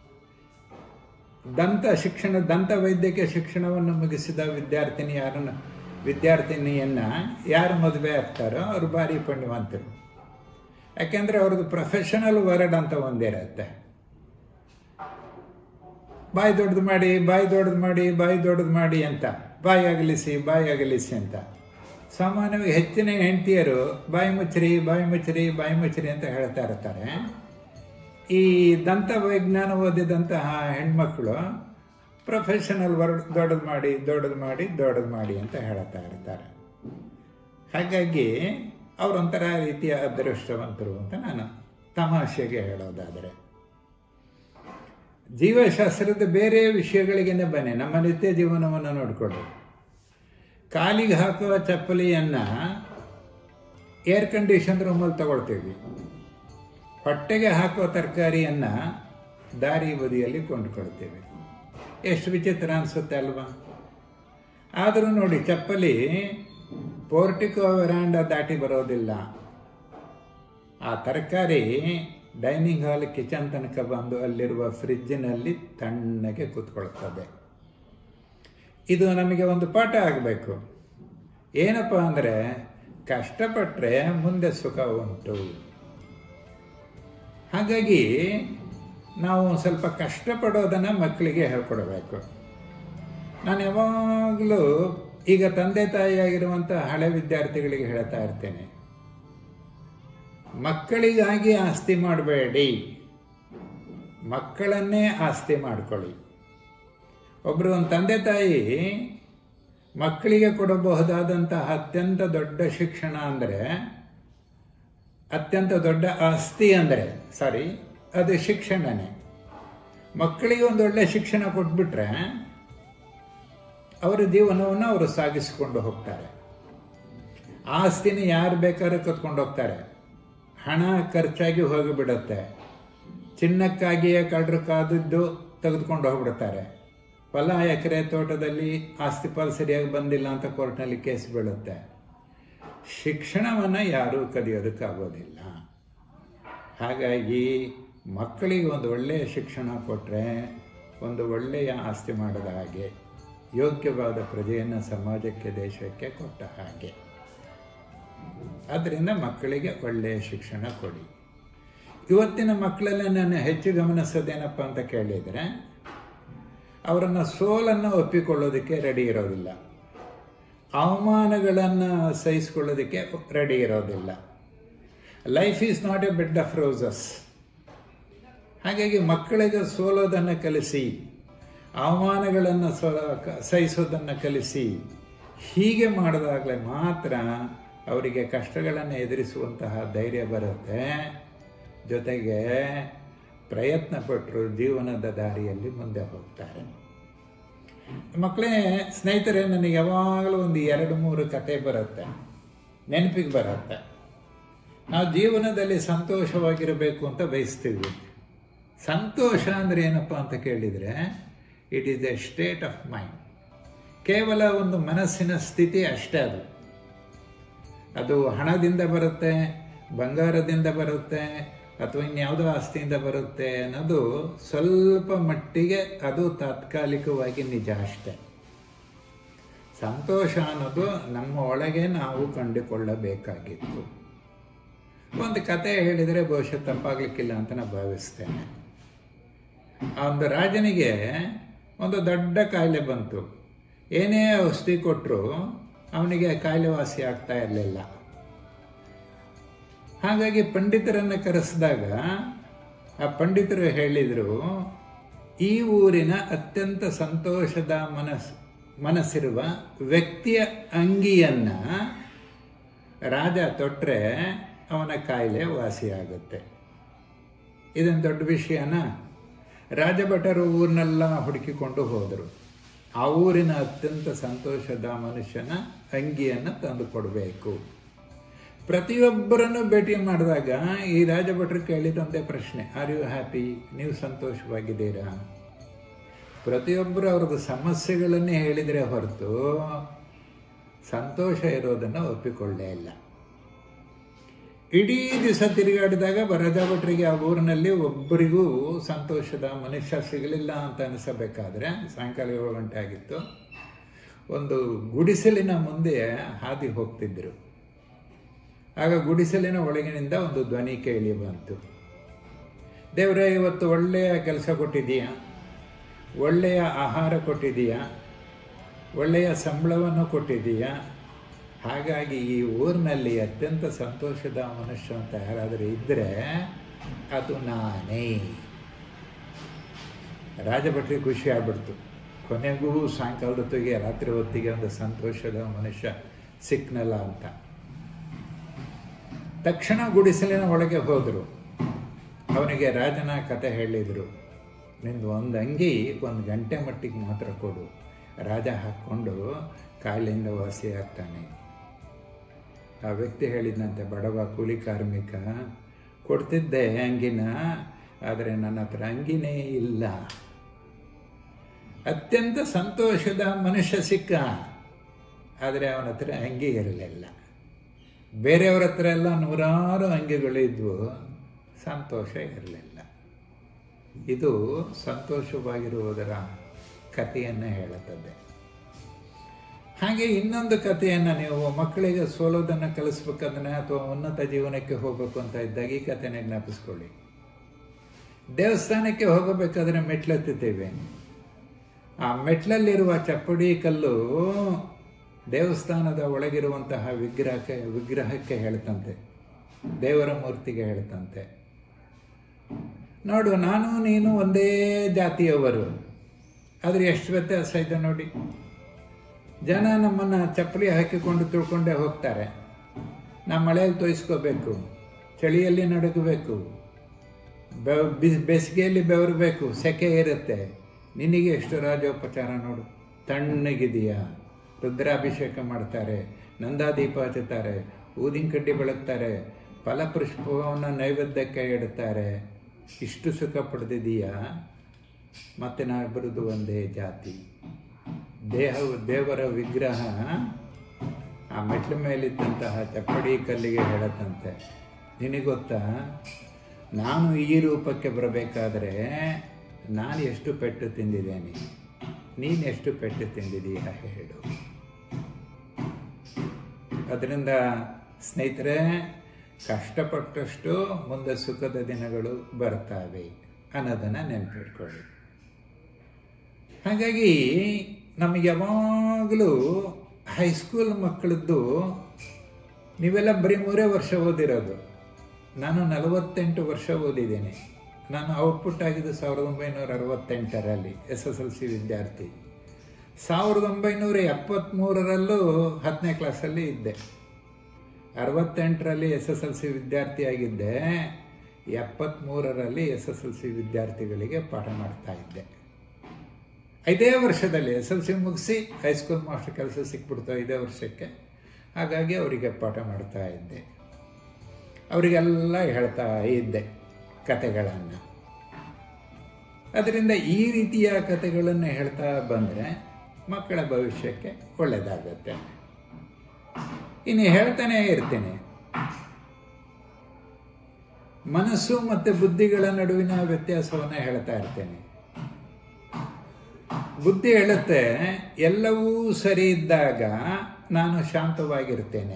ದಂತ ಶಿಕ್ಷಣ ದಂತ ವೈದ್ಯಕೀಯ ಶಿಕ್ಷಣವನ್ನು ಮುಗಿಸಿದ ವಿದ್ಯಾರ್ಥಿನಿ ಯಾರನ್ನು ವಿದ್ಯಾರ್ಥಿನಿಯನ್ನ ಯಾರು ಮದುವೆ ಆಗ್ತಾರೋ ಅವರು ಭಾರಿ ಪುಣ್ಯವಂತರು ಯಾಕೆಂದ್ರೆ ಅವ್ರದ್ದು ಪ್ರೊಫೆಷನಲ್ ವರ್ಡ್ ಅಂತ ಒಂದಿರುತ್ತೆ ಬಾಯಿ ದೊಡ್ಡದು ಮಾಡಿ ಬಾಯಿ ದೊಡ್ಡದು ಮಾಡಿ ಬಾಯಿ ದೊಡ್ಡದು ಮಾಡಿ ಅಂತ ಬಾಯಿ ಅಗಲಿಸಿ ಬಾಯಿ ಅಗಲಿಸಿ ಅಂತ ಸಾಮಾನ್ಯವಾಗಿ ಹೆಚ್ಚಿನ ಹೆಂಡತಿಯರು ಬಾಯಿ ಮುಚ್ಚರಿ ಬಾಯಿ ಮುಚ್ಚರಿ ಬಾಯಿ ಮುಚ್ಚರಿ ಅಂತ ಹೇಳ್ತಾ ಇರ್ತಾರೆ ಈ ದಂತ ವಿಜ್ಞಾನ ಓದಿದಂತಹ ಹೆಣ್ಮಕ್ಳು ಪ್ರೊಫೆಷನಲ್ ವರ್ಡ್ ದೊಡ್ಡದು ಮಾಡಿ ದೊಡ್ಡದು ಮಾಡಿ ದೊಡ್ಡದು ಮಾಡಿ ಅಂತ ಹೇಳ್ತಾ ಇರ್ತಾರೆ ಹಾಗಾಗಿ ಅವರೊಂಥರ ರೀತಿಯ ಅದೃಷ್ಟವಂತರು ಅಂತ ನಾನು ತಮಾಷೆಗೆ ಹೇಳೋದಾದರೆ ಜೀವಶಾಸ್ತ್ರದ ಬೇರೆ ವಿಷಯಗಳಿಗೇನೆ ಬನ್ನಿ ನಮ್ಮ ನಿತ್ಯ ಜೀವನವನ್ನು ನೋಡಿಕೊಳ್ಳಿ ಕಾಲಿಗೆ ಹಾಕುವ ಚಪ್ಪಲಿಯನ್ನು ಏರ್ ಕಂಡೀಷನ್ ರೂಮಲ್ಲಿ ತಗೊಳ್ತೀವಿ ಹೊಟ್ಟೆಗೆ ಹಾಕುವ ತರಕಾರಿಯನ್ನು ದಾರಿ ಬದಿಯಲ್ಲಿ ಕೊಂಡುಕೊಳ್ತೇವೆ ಎಷ್ಟು ವಿಚಿತ್ರ ಅನಿಸುತ್ತೆ ಅಲ್ವಾ ಆದರೂ ನೋಡಿ ಚಪ್ಪಲಿ ಪೋರ್ಟಿಕೋ ವೆರಾಂಡ ದಾಟಿ ಬರೋದಿಲ್ಲ ಆ ತರಕಾರಿ ಡೈನಿಂಗ್ ಹಾಲ್ ಕಿಚನ್ ತನಕ ಬಂದು ಅಲ್ಲಿರುವ ಫ್ರಿಜ್ಜಿನಲ್ಲಿ ತಣ್ಣಗೆ ಕೂತ್ಕೊಳ್ತದೆ ಇದು ನಮಗೆ ಒಂದು ಪಾಠ ಆಗಬೇಕು ಏನಪ್ಪ ಅಂದರೆ ಕಷ್ಟಪಟ್ಟರೆ ಮುಂದೆ ಸುಖ ಉಂಟು ಹಾಗಾಗಿ ನಾವು ಸ್ವಲ್ಪ ಕಷ್ಟಪಡೋದನ್ನು ಮಕ್ಕಳಿಗೆ ಹೇಳ್ಕೊಡ್ಬೇಕು ನಾನು ಯಾವಾಗಲೂ ಈಗ ತಂದೆ ತಾಯಿಯಾಗಿರುವಂಥ ಹಳೆ ವಿದ್ಯಾರ್ಥಿಗಳಿಗೆ ಹೇಳ್ತಾ ಇರ್ತೇನೆ ಮಕ್ಕಳಿಗಾಗಿ ಆಸ್ತಿ ಮಾಡಬೇಡಿ ಮಕ್ಕಳನ್ನೇ ಆಸ್ತಿ ಮಾಡ್ಕೊಳ್ಳಿ ಒಬ್ಬರು ಒಂದು ತಂದೆ ತಾಯಿ ಮಕ್ಕಳಿಗೆ ಕೊಡಬಹುದಾದಂತಹ ಅತ್ಯಂತ ದೊಡ್ಡ ಶಿಕ್ಷಣ ಅಂದರೆ ಅತ್ಯಂತ ದೊಡ್ಡ ಆಸ್ತಿ ಅಂದರೆ ಸಾರಿ ಅದು ಶಿಕ್ಷಣನೇ ಮಕ್ಕಳಿಗೆ ಒಂದು ಒಳ್ಳೆ ಶಿಕ್ಷಣ ಕೊಟ್ಬಿಟ್ರೆ ಅವರ ಜೀವನವನ್ನು ಅವರು ಸಾಗಿಸಿಕೊಂಡು ಹೋಗ್ತಾರೆ ಆಸ್ತಿನ ಯಾರು ಬೇಕಾದ್ರೂ ಕತ್ಕೊಂಡು ಹೋಗ್ತಾರೆ ಹಣ ಖರ್ಚಾಗಿ ಹೋಗಿಬಿಡುತ್ತೆ ಚಿನ್ನಕ್ಕಾಗಿಯೇ ಕಳ್ಳರು ಕಾದಿದ್ದು ತೆಗೆದುಕೊಂಡು ಹೋಗ್ಬಿಡ್ತಾರೆ ಹೊಲ ಎಕರೆ ತೋಟದಲ್ಲಿ ಆಸ್ತಿ ಪಾಲು ಸರಿಯಾಗಿ ಬಂದಿಲ್ಲ ಅಂತ ಕೋರ್ಟ್ನಲ್ಲಿ ಕೇಸ್ ಬೀಳುತ್ತೆ ಶಿಕ್ಷಣವನ್ನು ಯಾರೂ ಕದಿಯೋದಕ್ಕಾಗೋದಿಲ್ಲ ಹಾಗಾಗಿ ಮಕ್ಕಳಿಗೆ ಒಂದು ಒಳ್ಳೆಯ ಶಿಕ್ಷಣ ಕೊಟ್ಟರೆ ಒಂದು ಒಳ್ಳೆಯ ಆಸ್ತಿ ಮಾಡಿದ ಹಾಗೆ ಯೋಗ್ಯವಾದ ಪ್ರಜೆಯನ್ನು ಸಮಾಜಕ್ಕೆ ದೇಶಕ್ಕೆ ಕೊಟ್ಟ ಹಾಗೆ ಆದ್ದರಿಂದ ಮಕ್ಕಳಿಗೆ ಒಳ್ಳೆಯ ಶಿಕ್ಷಣ ಕೊಡಿ ಇವತ್ತಿನ ಮಕ್ಕಳಲ್ಲಿ ನಾನು ಹೆಚ್ಚು ಗಮನಿಸೋದೇನಪ್ಪ ಅಂತ ಕೇಳಿದರೆ ಅವರನ್ನು ಸೋಲನ್ನು ಒಪ್ಪಿಕೊಳ್ಳೋದಕ್ಕೆ ರೆಡಿ ಇರೋದಿಲ್ಲ ಅವಮಾನಗಳನ್ನು ಸಹಿಸಿಕೊಳ್ಳೋದಕ್ಕೆ ರೆಡಿ ಇರೋದಿಲ್ಲ life is not a bed of roses ಹಾಗಾಗಿ ಮಕ್ಕಳಿಗೆ ಸೋಲೋದನ್ನು ಕಲಿಸಿ ಅವಮಾನಗಳನ್ನು ಸಹಿಸೋದನ್ನು ಕಲಿಸಿ ಹೀಗೆ ಮಾಡಿದಾಗಲೇ ಮಾತ್ರ ಅವರಿಗೆ ಕಷ್ಟಗಳನ್ನು ಎದುರಿಸುವಂತಹ ಧೈರ್ಯ ಬರುತ್ತೆ ಜೊತೆಗೆ ಪ್ರಯತ್ನ ಪಟ್ಟರು ಜೀವನದ ದಾರಿಯಲ್ಲಿ ಮುಂದೆ ಹೋಗ್ತಾರೆ ಮಕ್ಕಳೇ ಸ್ನೇಹಿತರೆ ನನಗೆ ಯಾವಾಗಲೂ ಒಂದು ಎರಡು ಮೂರು ಕತೆ ಬರುತ್ತೆ ನೆನಪಿಗೆ ಬರುತ್ತೆ ನಾವು ಜೀವನದಲ್ಲಿ ಸಂತೋಷವಾಗಿರಬೇಕು ಅಂತ ಬಯಸ್ತೀವಿ ಸಂತೋಷ ಅಂದರೆ ಏನಪ್ಪ ಅಂತ ಕೇಳಿದರೆ it is a state of mind ಕೇವಲ ಒಂದು ಮನಸ್ಸಿನ ಸ್ಥಿತಿ ಅಷ್ಟೇ ಅದು ಅದು ಹಣದಿಂದ ಬರುತ್ತೆ ಬಂಗಾರದಿಂದ ಬರುತ್ತೆ ಅಥವಾ ಇನ್ಯಾವುದೋ ಆಸ್ತಿಯಿಂದ ಬರುತ್ತೆ ಅನ್ನೋದು ಸ್ವಲ್ಪ ಮಟ್ಟಿಗೆ ಅದು ತಾತ್ಕಾಲಿಕವಾಗಿ ನಿಜ ಅಷ್ಟೆ ಸಂತೋಷ ಅನ್ನೋದು ನಮ್ಮ ಒಳಗೆ ನಾವು ಕಂಡುಕೊಳ್ಳಬೇಕಾಗಿತ್ತು ಒಂದು ಕತೆ ಹೇಳಿದರೆ ಬಹುಶಃ ತಪ್ಪಾಗ್ಲಿಕ್ಕಿಲ್ಲ ಅಂತ ನಾನು ಭಾವಿಸ್ತೇನೆ ಆ ಒಂದು ರಾಜನಿಗೆ ಒಂದು ದೊಡ್ಡ ಕಾಯಿಲೆ ಬಂತು ಏನೇ ಔಷಧಿ ಕೊಟ್ಟರು ಅವನಿಗೆ ಕಾಯಿಲೆ ವಾಸಿ ಆಗ್ತಾ ಇರಲಿಲ್ಲ ಹಾಗಾಗಿ ಪಂಡಿತರನ್ನು ಕರೆಸಿದಾಗ ಆ ಪಂಡಿತರು ಹೇಳಿದರು ಈ ಊರಿನ ಅತ್ಯಂತ ಸಂತೋಷದ ಮನಸ್ ಮನಸ್ಸಿರುವ ವ್ಯಕ್ತಿಯ ಅಂಗಿಯನ್ನ ರಾಜ ತೊಟ್ಟರೆ ಅವನ ಕಾಯಿಲೆ ವಾಸಿಯಾಗುತ್ತೆ ಇದೊಂದು ದೊಡ್ಡ ವಿಷಯನ ರಾಜಭಟರು ಊರಿನೆಲ್ಲ ಹುಡುಕಿಕೊಂಡು ಹೋದರು ಆ ಊರಿನ ಅತ್ಯಂತ ಸಂತೋಷದ ಮನುಷ್ಯನ ಅಂಗಿಯನ್ನು ತಂದು ಕೊಡಬೇಕು ಪ್ರತಿಯೊಬ್ಬರನ್ನು ಭೇಟಿ ಮಾಡಿದಾಗ ಈ ರಾಜಭಟ್ರು ಕೇಳಿದಂತೆ ಪ್ರಶ್ನೆ ಆರ್ ಯು ಹ್ಯಾಪಿ ನೀವು ಸಂತೋಷವಾಗಿದ್ದೀರಾ ಪ್ರತಿಯೊಬ್ಬರು ಅವ್ರದ್ದು ಸಮಸ್ಯೆಗಳನ್ನೇ ಹೇಳಿದರೆ ಹೊರತು ಸಂತೋಷ ಇರೋದನ್ನು ಒಪ್ಪಿಕೊಳ್ಳೇ ಇಲ್ಲ ಇಡೀ ದಿವಸ ತಿರುಗಾಡಿದಾಗ ರಾಜಾ ಭಟ್ರಿಗೆ ಆ ಊರಿನಲ್ಲಿ ಒಬ್ಬರಿಗೂ ಸಂತೋಷದ ಮನುಷ್ಯ ಸಿಗಲಿಲ್ಲ ಅಂತ ಅನಿಸಬೇಕಾದ್ರೆ ಸಾಯಂಕಾಲ ಏಳು ಗಂಟೆ ಆಗಿತ್ತು ಒಂದು ಗುಡಿಸಲಿನ ಮುಂದೆ ಹಾದಿ ಹೋಗ್ತಿದ್ರು ಆಗ ಗುಡಿಸಲಿನ ಒಳಗಿನಿಂದ ಒಂದು ಧ್ವನಿ ಕೇಳಿ ಬಂತು ದೇವರೇ ಇವತ್ತು ಒಳ್ಳೆಯ ಕೆಲಸ ಕೊಟ್ಟಿದೀಯಾ ಒಳ್ಳೆಯ ಆಹಾರ ಕೊಟ್ಟಿದೀಯಾ ಒಳ್ಳೆಯ ಸಂಬಳವನ್ನು ಕೊಟ್ಟಿದೀಯಾ ಹಾಗಾಗಿ ಈ ಊರಿನಲ್ಲಿ ಅತ್ಯಂತ ಸಂತೋಷದ ಮನುಷ್ಯ ಅಂತ ಯಾರಾದರೂ ಇದ್ದರೆ ಅದು ನಾನೇ ರಾಜಭಟ್ರಿಗೆ ಖುಷಿ ಆಗ್ಬಿಡ್ತು ಕೊನೆಗೂ ಸಾಯಂಕಾಲದ ಹೊತ್ತಿಗೆ ರಾತ್ರಿ ಹೊತ್ತಿಗೆ ಒಂದು ಸಂತೋಷದ ಮನುಷ್ಯ ಸಿಕ್ನಲ್ಲ ಅಂತ ತಕ್ಷಣ ಗುಡಿಸಲಿನ ಒಳಗೆ ಹೋದರು ಅವನಿಗೆ ರಾಜನ ಕತೆ ಹೇಳಿದರು ನಿಂದು ಒಂದು ಅಂಗಿ ಒಂದು ಗಂಟೆ ಮಟ್ಟಿಗೆ ಮಾತ್ರ ಕೊಡು ರಾಜ ಹಾಕ್ಕೊಂಡು ಕಾಯಿಲೆಯಿಂದ ವಾಸಿ ಆಗ್ತಾನೆ ಆ ವ್ಯಕ್ತಿ ಹೇಳಿದಂತೆ ಬಡವ ಕೂಲಿ ಕಾರ್ಮಿಕ ಕೊಡ್ತಿದ್ದೆ ಅಂಗಿನ ಆದರೆ ನನ್ನ ಹತ್ರ ಅಂಗಿನೇ ಇಲ್ಲ ಅತ್ಯಂತ ಸಂತೋಷದ ಮನುಷ್ಯ ಸಿಕ್ಕ ಆದರೆ ಅವನ ಹತ್ರ ಅಂಗಿ ಇರಲಿಲ್ಲ ಬೇರೆಯವ್ರ ಹತ್ರ ಎಲ್ಲ ನೂರಾರು ಅಂಗಿಗಳಿದ್ವು ಸಂತೋಷ ಇರಲಿಲ್ಲ ಇದು ಸಂತೋಷವಾಗಿರುವುದರ ಕಥೆಯನ್ನು ಹೇಳುತ್ತದೆ ಹಾಗೆ ಇನ್ನೊಂದು ಕಥೆಯನ್ನು ನೀವು ಮಕ್ಕಳಿಗೆ ಸೋಲೋದನ್ನು ಕಲಿಸ್ಬೇಕಂದ್ರೆ ಅಥವಾ ಉನ್ನತ ಜೀವನಕ್ಕೆ ಹೋಗಬೇಕು ಅಂತ ಇದ್ದಾಗ ಈ ಕಥೆನ ಜ್ಞಾಪಿಸ್ಕೊಳ್ಳಿ ದೇವಸ್ಥಾನಕ್ಕೆ ಹೋಗಬೇಕಾದ್ರೆ ಮೆಟ್ಲೆತ್ತುತ್ತೇವೆ ಆ ಮೆಟ್ಲಲ್ಲಿರುವ ಚಪ್ಪಡಿ ಕಲ್ಲು ದೇವಸ್ಥಾನದ ಒಳಗಿರುವಂತಹ ವಿಗ್ರಹಕ್ಕೆ ವಿಗ್ರಹಕ್ಕೆ ಹೇಳ್ತಂತೆ ದೇವರ ಮೂರ್ತಿಗೆ ಹೇಳ್ತಂತೆ ನೋಡು ನಾನು ನೀನು ಒಂದೇ ಜಾತಿಯವರು ಆದರೆ ಎಷ್ಟು ವ್ಯತ್ಯಾಸ ಇದೆ ನೋಡಿ ಜನ ನಮ್ಮನ್ನು ಚಪ್ಪಲಿ ಹಾಕಿಕೊಂಡು ತಿಳ್ಕೊಂಡೇ ಹೋಗ್ತಾರೆ ನಾವು ಮಳೆಯಲ್ಲಿ ತೋಯಿಸ್ಕೋಬೇಕು ಚಳಿಯಲ್ಲಿ ನಡುಗಬೇಕು ಬೆವ್ ಬಿಸ್ ಬೇಸಿಗೆಯಲ್ಲಿ ಬೆವರಬೇಕು ಸೆಕೆ ಇರುತ್ತೆ ನಿನಗೆ ಎಷ್ಟು ರಾಜೋಪಚಾರ ನೋಡು ತಣ್ಣಗಿದೆಯಾ ರುದ್ರಾಭಿಷೇಕ ಮಾಡ್ತಾರೆ ನಂದಾದೀಪ ಹಚ್ಚುತ್ತಾರೆ ಊದಿನ ಕಡ್ಡಿ ಬೆಳಗ್ತಾರೆ ಫಲಪುಷ್ಪವನ್ನು ನೈವೇದ್ಯಕ್ಕೆ ಇಡುತ್ತಾರೆ ಇಷ್ಟು ಸುಖ ಪಡೆದಿದೀಯಾ ಮತ್ತೆ ನಾವು ಬರುವುದು ಒಂದೇ ಜಾತಿ ದೇಹ ದೇವರ ವಿಗ್ರಹ ಆ ಮೆಟ್ಲ ಮೇಲಿದ್ದಂತಹ ಚಪ್ಪಡಿ ಕಲ್ಲಿಗೆ ಹೇಳತ್ತಂತೆ ನಿನಗೊತ್ತಾ ನಾನು ಈ ರೂಪಕ್ಕೆ ಬರಬೇಕಾದ್ರೆ ನಾನು ಎಷ್ಟು ಪೆಟ್ಟು ತಿಂದಿದ್ದೇನೆ ನೀನು ಎಷ್ಟು ಪೆಟ್ಟು ತಿಂದಿದೀಯ ಹೇಳು ಅದರಿಂದ ಸ್ನೇಹಿತರೆ ಕಷ್ಟಪಟ್ಟಷ್ಟು ಮುಂದೆ ಸುಖದ ದಿನಗಳು ಬರ್ತವೆ ಅನ್ನೋದನ್ನು ನೆನಪಿಟ್ಕೊಳ್ಳಿ ಹಾಗಾಗಿ ನಮಗೆ ಯಾವಾಗಲೂ ಹೈಸ್ಕೂಲ್ ಮಕ್ಕಳದ್ದು ನೀವೆಲ್ಲ ಬರೀ ಮೂರೇ ವರ್ಷ ಓದಿರೋದು ನಾನು ನಲವತ್ತೆಂಟು ವರ್ಷ ಓದಿದ್ದೇನೆ ನಾನು ಔಟ್ಪುಟ್ ಆಗಿದ್ದು ಸಾವಿರದ ಒಂಬೈನೂರ ಅರವತ್ತೆಂಟರಲ್ಲಿ ಎಸ್ ಎಸ್ ಎಲ್ ಸಿ ವಿದ್ಯಾರ್ಥಿ ಸಾವಿರದ ಒಂಬೈನೂರ ಎಪ್ಪತ್ತ್ಮೂರರಲ್ಲೂ ಹತ್ತನೇ ಕ್ಲಾಸಲ್ಲಿ ಇದ್ದೆ ಅರವತ್ತೆಂಟರಲ್ಲಿ ಎಸ್ ಎಸ್ ಎಲ್ ಸಿ ವಿದ್ಯಾರ್ಥಿಯಾಗಿದ್ದೆ ಎಪ್ಪತ್ತ್ಮೂರರಲ್ಲಿ ಎಸ್ ಎಸ್ ಎಲ್ ಸಿ ವಿದ್ಯಾರ್ಥಿಗಳಿಗೆ ಪಾಠ ಮಾಡ್ತಾ ಇದ್ದೆ ಐದೇ ವರ್ಷದಲ್ಲಿ ಎಸ್ ಎಲ್ ಸಿ ಮುಗಿಸಿ ಹೈಸ್ಕೂಲ್ ಮಾಸ್ಟರ್ ಕೆಲಸ ಸಿಕ್ಬಿಡ್ತು ಐದೇ ವರ್ಷಕ್ಕೆ ಹಾಗಾಗಿ ಅವರಿಗೆ ಪಾಠ ಮಾಡ್ತಾ ಇದ್ದೆ ಅವರಿಗೆಲ್ಲ ಹೇಳ್ತಾ ಇದ್ದೆ ಕತೆಗಳನ್ನು ಅದರಿಂದ ಈ ರೀತಿಯ ಕತೆಗಳನ್ನು ಹೇಳ್ತಾ ಬಂದರೆ ಮಕ್ಕಳ ಭವಿಷ್ಯಕ್ಕೆ ಒಳ್ಳೆಯದಾಗತ್ತೆ ಇನ್ನು ಹೇಳ್ತಾನೆ ಇರ್ತೇನೆ ಮನಸ್ಸು ಮತ್ತು ಬುದ್ಧಿಗಳ ನಡುವಿನ ವ್ಯತ್ಯಾಸವನ್ನು ಹೇಳ್ತಾ ಇರ್ತೇನೆ ಬುದ್ಧಿ ಹೇಳುತ್ತೆ ಎಲ್ಲವೂ ಸರಿ ಇದ್ದಾಗ ನಾನು ಶಾಂತವಾಗಿರ್ತೇನೆ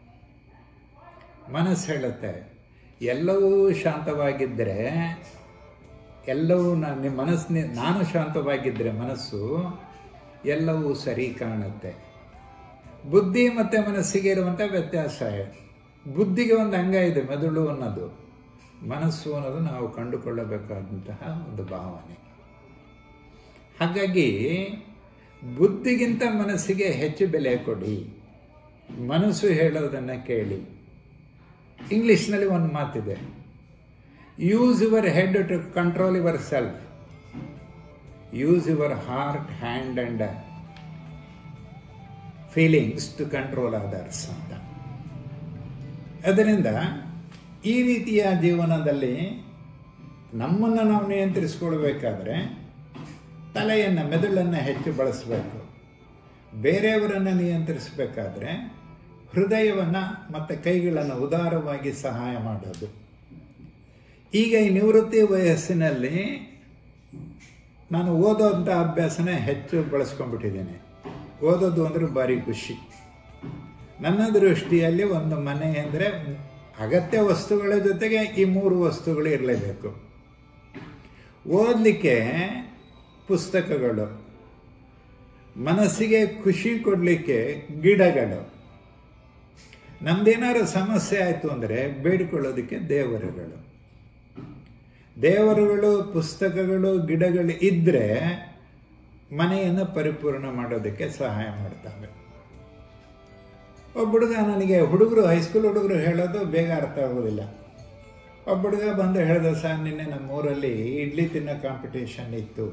ಮನಸ್ಸು ಹೇಳುತ್ತೆ ಎಲ್ಲವೂ ಶಾಂತವಾಗಿದ್ದರೆ ಎಲ್ಲವೂ ನನ್ನ ಮನಸ್ಸಿನ ನಾನು ಶಾಂತವಾಗಿದ್ದರೆ ಮನಸ್ಸು ಎಲ್ಲವೂ ಸರಿ ಕಾಣುತ್ತೆ ಬುದ್ಧಿ ಮತ್ತು ಮನಸ್ಸಿಗೆ ಇರುವಂಥ ವ್ಯತ್ಯಾಸ ಬುದ್ಧಿಗೆ ಒಂದು ಅಂಗ ಇದೆ ಮೆದುಳು ಅನ್ನೋದು ಮನಸ್ಸು ಅನ್ನೋದು ನಾವು ಕಂಡುಕೊಳ್ಳಬೇಕಾದಂತಹ ಒಂದು ಭಾವನೆ ಹಾಗಾಗಿ ಬುದ್ಧಿಗಿಂತ ಮನಸ್ಸಿಗೆ ಹೆಚ್ಚು ಬೆಲೆ ಕೊಡಿ ಮನಸ್ಸು ಹೇಳೋದನ್ನು ಕೇಳಿ ಇಂಗ್ಲಿಷ್ನಲ್ಲಿ ಒಂದು ಮಾತಿದೆ use your head to control yourself use your heart hand and feelings to control others ಅಂತ ಅದರಿಂದ ಈ ರೀತಿಯ ಜೀವನದಲ್ಲಿ ನಮ್ಮನ್ನು ನಾವು ನಿಯಂತ್ರಿಸ್ಕೊಳ್ಬೇಕಾದ್ರೆ ತಲೆಯನ್ನು ಮೆದುಳನ್ನು ಹೆಚ್ಚು ಬಳಸಬೇಕು ಬೇರೆಯವರನ್ನು ನಿಯಂತ್ರಿಸಬೇಕಾದ್ರೆ ಹೃದಯವನ್ನು ಮತ್ತು ಕೈಗಳನ್ನು ಉದಾರವಾಗಿ ಸಹಾಯ ಮಾಡೋದು ಈಗ ಈ ನಿವೃತ್ತಿ ವಯಸ್ಸಿನಲ್ಲಿ ನಾನು ಓದೋಂಥ ಅಭ್ಯಾಸನೇ ಹೆಚ್ಚು ಬಳಸ್ಕೊಂಡ್ಬಿಟ್ಟಿದ್ದೇನೆ ಓದೋದು ಅಂದರೆ ಭಾರಿ ಖುಷಿ ನನ್ನ ದೃಷ್ಟಿಯಲ್ಲಿ ಒಂದು ಮನೆ ಅಂದರೆ ಅಗತ್ಯ ವಸ್ತುಗಳ ಜೊತೆಗೆ ಈ ಮೂರು ವಸ್ತುಗಳು ಇರಲೇಬೇಕು ಓದಲಿಕ್ಕೆ ಪುಸ್ತಕಗಳು ಮನಸ್ಸಿಗೆ ಖುಷಿ ಕೊಡಲಿಕ್ಕೆ ಗಿಡಗಳು ನಮ್ದೇನಾದ್ರು ಸಮಸ್ಯೆ ಆಯಿತು ಅಂದರೆ ಬೇಡಿಕೊಳ್ಳೋದಕ್ಕೆ ದೇವರುಗಳು ದೇವರುಗಳು ಪುಸ್ತಕಗಳು ಗಿಡಗಳು ಇದ್ದರೆ ಮನೆಯನ್ನು ಪರಿಪೂರ್ಣ ಮಾಡೋದಕ್ಕೆ ಸಹಾಯ ಮಾಡ್ತವೆ ಒಬ್ಬ ಹುಡುಗ ನನಗೆ ಹುಡುಗರು ಹೈಸ್ಕೂಲ್ ಹುಡುಗರು ಹೇಳೋದು ಬೇಗ ಅರ್ಥ ಆಗೋದಿಲ್ಲ ಒಬ್ಬ ಹುಡುಗ ಬಂದು ಹೇಳ್ದ ಸರ್ ನಿನ್ನೆ ನಮ್ಮೂರಲ್ಲಿ ಇಡ್ಲಿ ತಿನ್ನೋ ಕಾಂಪಿಟೇಷನ್ ಇತ್ತು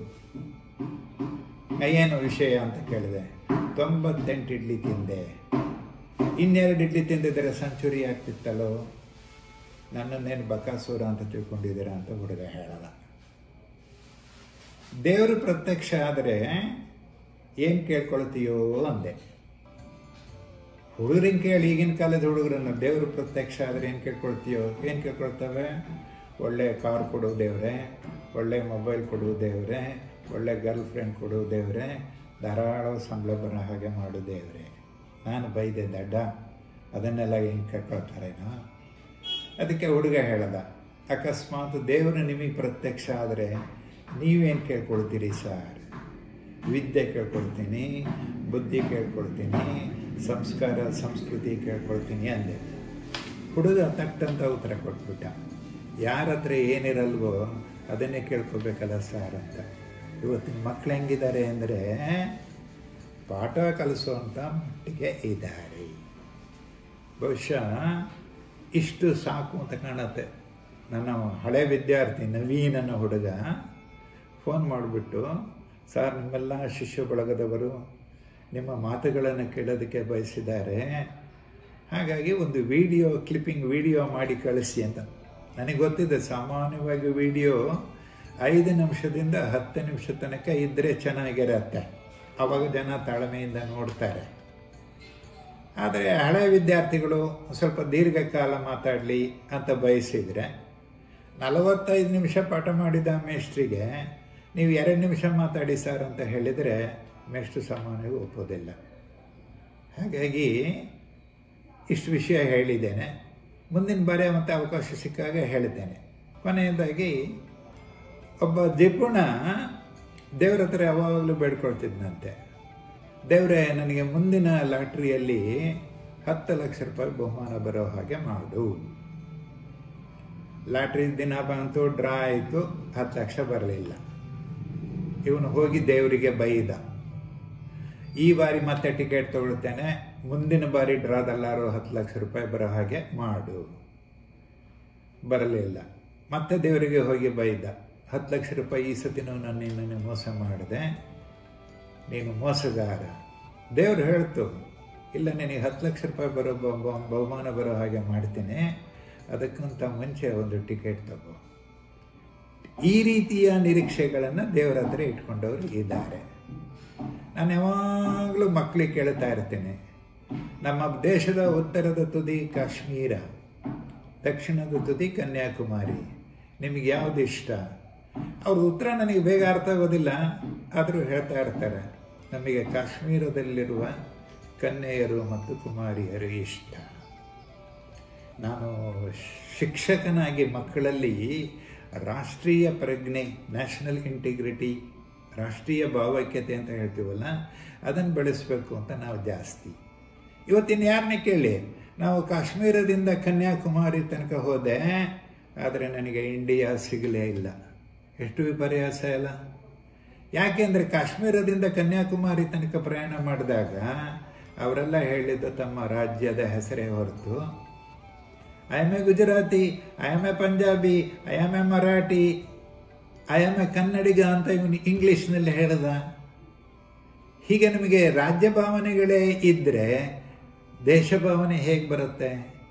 ಏನು ವಿಷಯ ಅಂತ ಕೇಳಿದೆ ತೊಂಬತ್ತೆಂಟು ಇಡ್ಲಿ ತಿಂದೆ ಇನ್ನೆರಡು ಇಡ್ಲಿ ತಿಂದಿದ್ರೆ ಸೆಂಚುರಿ ಆಗ್ತಿತ್ತಲ್ಲೋ ನನ್ನನ್ನೇನು ಬಕಾಸೂರ ಅಂತ ತಿಳ್ಕೊಂಡಿದ್ದೀರಾ ಅಂತ ಹುಡುಗ ಹೇಳಲ್ಲ ದೇವರು ಪ್ರತ್ಯಕ್ಷ ಆದರೆ ಏನು ಕೇಳ್ಕೊಳ್ತೀಯೋ ಅಂದೆ ಹುಡುಗರಿನ ಕೇಳಿ ಈಗಿನ ಕಾಲದ ಹುಡುಗರನ್ನ ದೇವರು ಪ್ರತ್ಯಕ್ಷ ಆದರೆ ಏನು ಕೇಳ್ಕೊಳ್ತೀಯೋ ಏನು ಕೇಳ್ಕೊಳ್ತವೆ ಒಳ್ಳೆ ಕಾರ್ ಕೊಡು ದೇವ್ರೆ ಒಳ್ಳೆ ಮೊಬೈಲ್ ಕೊಡು ದೇವ್ರೆ ಒಳ್ಳೆ ಗರ್ಲ್ ಫ್ರೆಂಡ್ ಕೊಡು ದೇವ್ರೆ ಧಾರಾಳ ಸಂಬಳ ಬರೋ ಹಾಗೆ ಮಾಡು ದೇವ್ರೆ ನಾನು ಬೈದೆ ದಡ್ಡ ಅದನ್ನೆಲ್ಲ ಹೆಂಗೆ ಕೇಳ್ಕೊಳ್ತಾರೇನೋ ಅದಕ್ಕೆ ಹುಡುಗ ಹೇಳ್ದ ಅಕಸ್ಮಾತ್ ದೇವರು ನಿಮಗೆ ಪ್ರತ್ಯಕ್ಷ ಆದರೆ ನೀವೇನು ಕೇಳ್ಕೊಳ್ತೀರಿ ಸರ್ ವಿದ್ಯೆ ಕೇಳ್ಕೊಳ್ತೀನಿ ಬುದ್ಧಿ ಕೇಳ್ಕೊಳ್ತೀನಿ ಸಂಸ್ಕಾರ ಸಂಸ್ಕೃತಿ ಕೇಳ್ಕೊಳ್ತೀನಿ ಅಂದೆ ಹುಡುಗ ತಟ್ಟಂತ ಉತ್ತರ ಕೊಟ್ಬಿಟ್ಟ ಯಾರ ಹತ್ರ ಏನಿರಲ್ವೋ ಅದನ್ನೇ ಕೇಳ್ಕೊಬೇಕಲ್ಲ ಸರ್ ಅಂತ ಇವತ್ತಿನ ಮಕ್ಳು ಹೆಂಗಿದ್ದಾರೆ ಅಂದರೆ ಪಾಠ ಕಲಿಸುವಂಥ ಮಟ್ಟಿಗೆ ಇದ್ದಾರೆ ಬಹುಶಃ ಇಷ್ಟು ಸಾಕು ಅಂತ ಕಾಣುತ್ತೆ ನನ್ನ ಹಳೆ ವಿದ್ಯಾರ್ಥಿ ನವೀನ್ ಅನ್ನೋ ಹುಡುಗ ಫೋನ್ ಮಾಡಿಬಿಟ್ಟು ಸರ್ ನಿಮ್ಮೆಲ್ಲ ಶಿಷ್ಯ ಬಳಗದವರು ನಿಮ್ಮ ಮಾತುಗಳನ್ನು ಕೇಳೋದಕ್ಕೆ ಬಯಸಿದ್ದಾರೆ ಹಾಗಾಗಿ ಒಂದು ವಿಡಿಯೋ ಕ್ಲಿಪ್ಪಿಂಗ್ ವಿಡಿಯೋ ಮಾಡಿ ಕಳಿಸಿ ಅಂತ ನನಗೆ ಗೊತ್ತಿದೆ ಸಾಮಾನ್ಯವಾಗಿ ವಿಡಿಯೋ ಐದು ನಿಮಿಷದಿಂದ ಹತ್ತು ನಿಮಿಷ ತನಕ ಇದ್ದರೆ ಚೆನ್ನಾಗಿರತ್ತೆ ಅವಾಗ ಜನ ತಾಳ್ಮೆಯಿಂದ ನೋಡ್ತಾರೆ ಆದರೆ ಹಳೆ ವಿದ್ಯಾರ್ಥಿಗಳು ಸ್ವಲ್ಪ ದೀರ್ಘಕಾಲ ಮಾತಾಡಲಿ ಅಂತ ಬಯಸಿದರೆ ನಲವತ್ತೈದು ನಿಮಿಷ ಪಾಠ ಮಾಡಿದ ಮೇಷ್ಟ್ರಿಗೆ ನೀವು ಎರಡು ನಿಮಿಷ ಮಾತಾಡಿ ಸರ್ ಅಂತ ಹೇಳಿದರೆ ಮೇಷ್ಟ್ರು ಸಾಮಾನ್ಯವಾಗಿ ಒಪ್ಪೋದಿಲ್ಲ ಹಾಗಾಗಿ ಇಷ್ಟು ವಿಷಯ ಹೇಳಿದ್ದೇನೆ ಮುಂದಿನ ಬಾರಿ ಮತ್ತೆ ಅವಕಾಶ ಸಿಕ್ಕಾಗ ಹೇಳಿದ್ದೇನೆ ಕೊನೆಯದಾಗಿ ಒಬ್ಬ ಜಿಪುಣ ದೇವ್ರ ಹತ್ರ ಯಾವಾಗಲೂ ಬೇಡ್ಕೊಳ್ತಿದ್ನಂತೆ ದೇವರೇ ನನಗೆ ಮುಂದಿನ ಲಾಟ್ರಿಯಲ್ಲಿ ಹತ್ತು ಲಕ್ಷ ರೂಪಾಯಿ ಬಹುಮಾನ ಬರೋ ಹಾಗೆ ಮಾಡು ಲಾಟ್ರಿ ದಿನ ಬಂತು ಡ್ರಾ ಆಯಿತು ಹತ್ತು ಲಕ್ಷ ಬರಲಿಲ್ಲ ಇವನು ಹೋಗಿ ದೇವರಿಗೆ ಬೈದ ಈ ಬಾರಿ ಮತ್ತೆ ಟಿಕೆಟ್ ತಗೊಳ್ತೇನೆ ಮುಂದಿನ ಬಾರಿ ಡ್ರಾದಲ್ಲಾರು ಹತ್ತು ಲಕ್ಷ ರೂಪಾಯಿ ಬರೋ ಹಾಗೆ ಮಾಡು ಬರಲಿಲ್ಲ ಮತ್ತೆ ದೇವರಿಗೆ ಹೋಗಿ ಬೈದ ಹತ್ತು ಲಕ್ಷ ರೂಪಾಯಿ ಈ ಸತಿನೂ ನಾನು ನಿನ್ನನ್ನು ಮೋಸ ಮಾಡಿದೆ ನೀನು ಮೋಸಗಾರ ದೇವ್ರು ಹೇಳ್ತು ಇಲ್ಲ ನಿನಗೆ ಹತ್ತು ಲಕ್ಷ ರೂಪಾಯಿ ಬರೋ ಬಹುಮಾನ ಬರೋ ಹಾಗೆ ಮಾಡ್ತೀನಿ ಅದಕ್ಕಿಂತ ಮುಂಚೆ ಒಂದು ಟಿಕೆಟ್ ತಗೋ ಈ ರೀತಿಯ ನಿರೀಕ್ಷೆಗಳನ್ನು ದೇವರ ಹತ್ರ ಇಟ್ಕೊಂಡವರು ಇದ್ದಾರೆ ನಾನು ಯಾವಾಗಲೂ ಮಕ್ಕಳಿಗೆ ಕೇಳ್ತಾ ಇರ್ತೇನೆ ನಮ್ಮ ದೇಶದ ಉತ್ತರದ ತುದಿ ಕಾಶ್ಮೀರ ದಕ್ಷಿಣದ ತುದಿ ಕನ್ಯಾಕುಮಾರಿ ನಿಮಗೆ ಯಾವುದು ಇಷ್ಟ ಅವ್ರ ಉತ್ತರ ನನಗೆ ಬೇಗ ಅರ್ಥ ಆಗೋದಿಲ್ಲ ಆದರೂ ಹೇಳ್ತಾ ಇರ್ತಾರೆ ನಮಗೆ ಕಾಶ್ಮೀರದಲ್ಲಿರುವ ಕನ್ಯೆಯರು ಮತ್ತು ಕುಮಾರಿಯರು ಇಷ್ಟ ನಾನು ಶಿಕ್ಷಕನಾಗಿ ಮಕ್ಕಳಲ್ಲಿ ರಾಷ್ಟ್ರೀಯ ಪ್ರಜ್ಞೆ ನ್ಯಾಷನಲ್ ಇಂಟಿಗ್ರಿಟಿ ರಾಷ್ಟ್ರೀಯ ಭಾವೈಕ್ಯತೆ ಅಂತ ಹೇಳ್ತೀವಲ್ಲ ಅದನ್ನು ಬೆಳೆಸಬೇಕು ಅಂತ ನಾವು ಜಾಸ್ತಿ ಇವತ್ತಿನ ಯಾರನ್ನೇ ಕೇಳಿ ನಾವು ಕಾಶ್ಮೀರದಿಂದ ಕನ್ಯಾಕುಮಾರಿ ತನಕ ಹೋದೆ ಆದರೆ ನನಗೆ ಇಂಡಿಯಾ ಸಿಗಲೇ ಇಲ್ಲ ಎಷ್ಟು ವಿಪರ್ಯಾಸ ಅಲ್ಲ ಯಾಕೆಂದರೆ ಕಾಶ್ಮೀರದಿಂದ ಕನ್ಯಾಕುಮಾರಿ ತನಕ ಪ್ರಯಾಣ ಮಾಡಿದಾಗ ಅವರೆಲ್ಲ ಹೇಳಿದ್ದು ತಮ್ಮ ರಾಜ್ಯದ ಹೆಸರೇ ಹೊರತು I am a Gujarati I am a Punjabi I am a Marathi I am a Kannadiga ಅಂತ ಇವನು ಇಂಗ್ಲಿಷ್ನಲ್ಲಿ ಹೇಳ್ದ ಹೀಗೆ ನಮಗೆ ರಾಜ್ಯ ಭಾವನೆಗಳೇ ಇದ್ದರೆ ದೇಶ ಭಾವನೆ ಹೇಗೆ ಬರುತ್ತೆ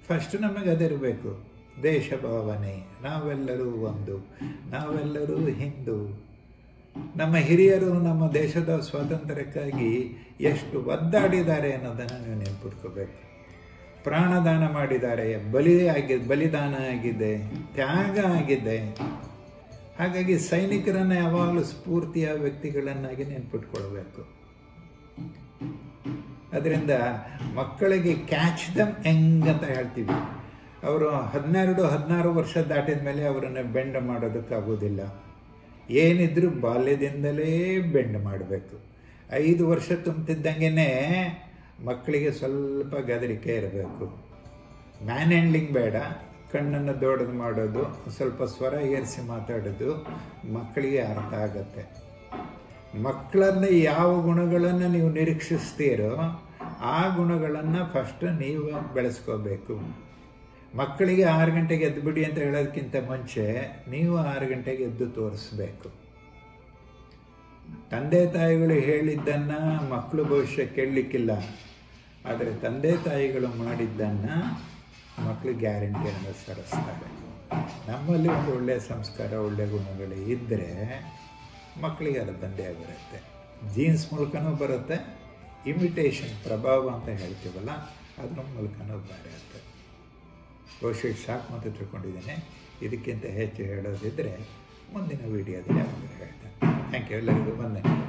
ಫಸ್ಟ್ ನಮಗೆ ಅದಿರಬೇಕು ದೇಶ ಭಾವನೆ ನಾವೆಲ್ಲರೂ ಒಂದು ನಾವೆಲ್ಲರೂ ಹಿಂದೂ ನಮ್ಮ ಹಿರಿಯರು ನಮ್ಮ ದೇಶದ ಸ್ವಾತಂತ್ರ್ಯಕ್ಕಾಗಿ ಎಷ್ಟು ಒದ್ದಾಡಿದ್ದಾರೆ ಅನ್ನೋದನ್ನು ನೀವು ನೆನ್ಪಿಟ್ಕೋಬೇಕು ಪ್ರಾಣದಾನ ಮಾಡಿದ್ದಾರೆ ಬಲಿ ಆಗಿ ಬಲಿದಾನ ಆಗಿದೆ ತ್ಯಾಗ ಆಗಿದೆ ಹಾಗಾಗಿ ಸೈನಿಕರನ್ನ ಯಾವಾಗಲೂ ಸ್ಫೂರ್ತಿಯ ವ್ಯಕ್ತಿಗಳನ್ನಾಗಿ ನೆನ್ಪಿಟ್ಕೊಳ್ಬೇಕು ಅದರಿಂದ ಮಕ್ಕಳಿಗೆ ಕ್ಯಾಚ್ ದಮ್ ಹೆಂಗ್ ಅಂತ ಹೇಳ್ತೀವಿ ಅವರು ಹದಿನೆರಡು ಹದಿನಾರು ವರ್ಷ ದಾಟಿದ ಮೇಲೆ ಅವರನ್ನು ಬೆಂಡ್ ಮಾಡೋದಕ್ಕಾಗೋದಿಲ್ಲ ಏನಿದ್ರು ಬಾಲ್ಯದಿಂದಲೇ ಬೆಂಡ್ ಮಾಡಬೇಕು ಐದು ವರ್ಷ ತುಂಬುತ್ತಿದ್ದಂಗೆ ಮಕ್ಕಳಿಗೆ ಸ್ವಲ್ಪ ಗದರಿಕೆ ಇರಬೇಕು ಮ್ಯಾನ್ ಹ್ಯಾಂಡ್ಲಿಂಗ್ ಬೇಡ ಕಣ್ಣನ್ನು ದೊಡ್ಡದು ಮಾಡೋದು ಸ್ವಲ್ಪ ಸ್ವರ ಏರಿಸಿ ಮಾತಾಡೋದು ಮಕ್ಕಳಿಗೆ ಅರ್ಥ ಆಗತ್ತೆ ಮಕ್ಕಳನ್ನ ಯಾವ ಗುಣಗಳನ್ನು ನೀವು ನಿರೀಕ್ಷಿಸ್ತೀರೋ ಆ ಗುಣಗಳನ್ನು ಫಸ್ಟ್ ನೀವು ಬೆಳೆಸ್ಕೋಬೇಕು ಮಕ್ಕಳಿಗೆ ಆರು ಗಂಟೆಗೆ ಎದ್ದು ಬಿಡಿ ಅಂತ ಹೇಳೋದಕ್ಕಿಂತ ಮುಂಚೆ ನೀವು ಆರು ಗಂಟೆಗೆ ಎದ್ದು ತೋರಿಸ್ಬೇಕು ತಂದೆ ತಾಯಿಗಳು ಹೇಳಿದ್ದನ್ನು ಮಕ್ಕಳು ಭವಿಷ್ಯ ಕೇಳಲಿಕ್ಕಿಲ್ಲ ಆದರೆ ತಂದೆ ತಾಯಿಗಳು ಮಾಡಿದ್ದನ್ನು ಮಕ್ಕಳು ಗ್ಯಾರಂಟಿ ಅನುಸರಿಸ್ತಾರೆ ನಮ್ಮಲ್ಲಿ ಒಂದು ಒಳ್ಳೆಯ ಸಂಸ್ಕಾರ ಒಳ್ಳೆಯ ಗುಣಗಳು ಇದ್ದರೆ ಮಕ್ಕಳಿಗೆ ಅದು ಬಂದೇ ಬರುತ್ತೆ ಜೀನ್ಸ್ ಮೂಲಕನೂ ಬರುತ್ತೆ ಇಮಿಟೇಷನ್ ಪ್ರಭಾವ ಅಂತ ಹೇಳ್ತೀವಲ್ಲ ಅದ್ರ ಮೂಲಕನೂ ಬರುತ್ತೆ ಬಹುಶಃ ಸಾಕು ಅಂತ ತಿಳ್ಕೊಂಡಿದ್ದೇನೆ ಇದಕ್ಕಿಂತ ಹೆಚ್ಚು ಹೇಳೋದಿದ್ದರೆ ಮುಂದಿನ ವಿಡಿಯೋದಲ್ಲಿ ಅವಾಗ ಹೇಳ್ತೇನೆ ಥ್ಯಾಂಕ್ ಯು ಎಲ್ಲರಿಗೂ ವಂದನೆ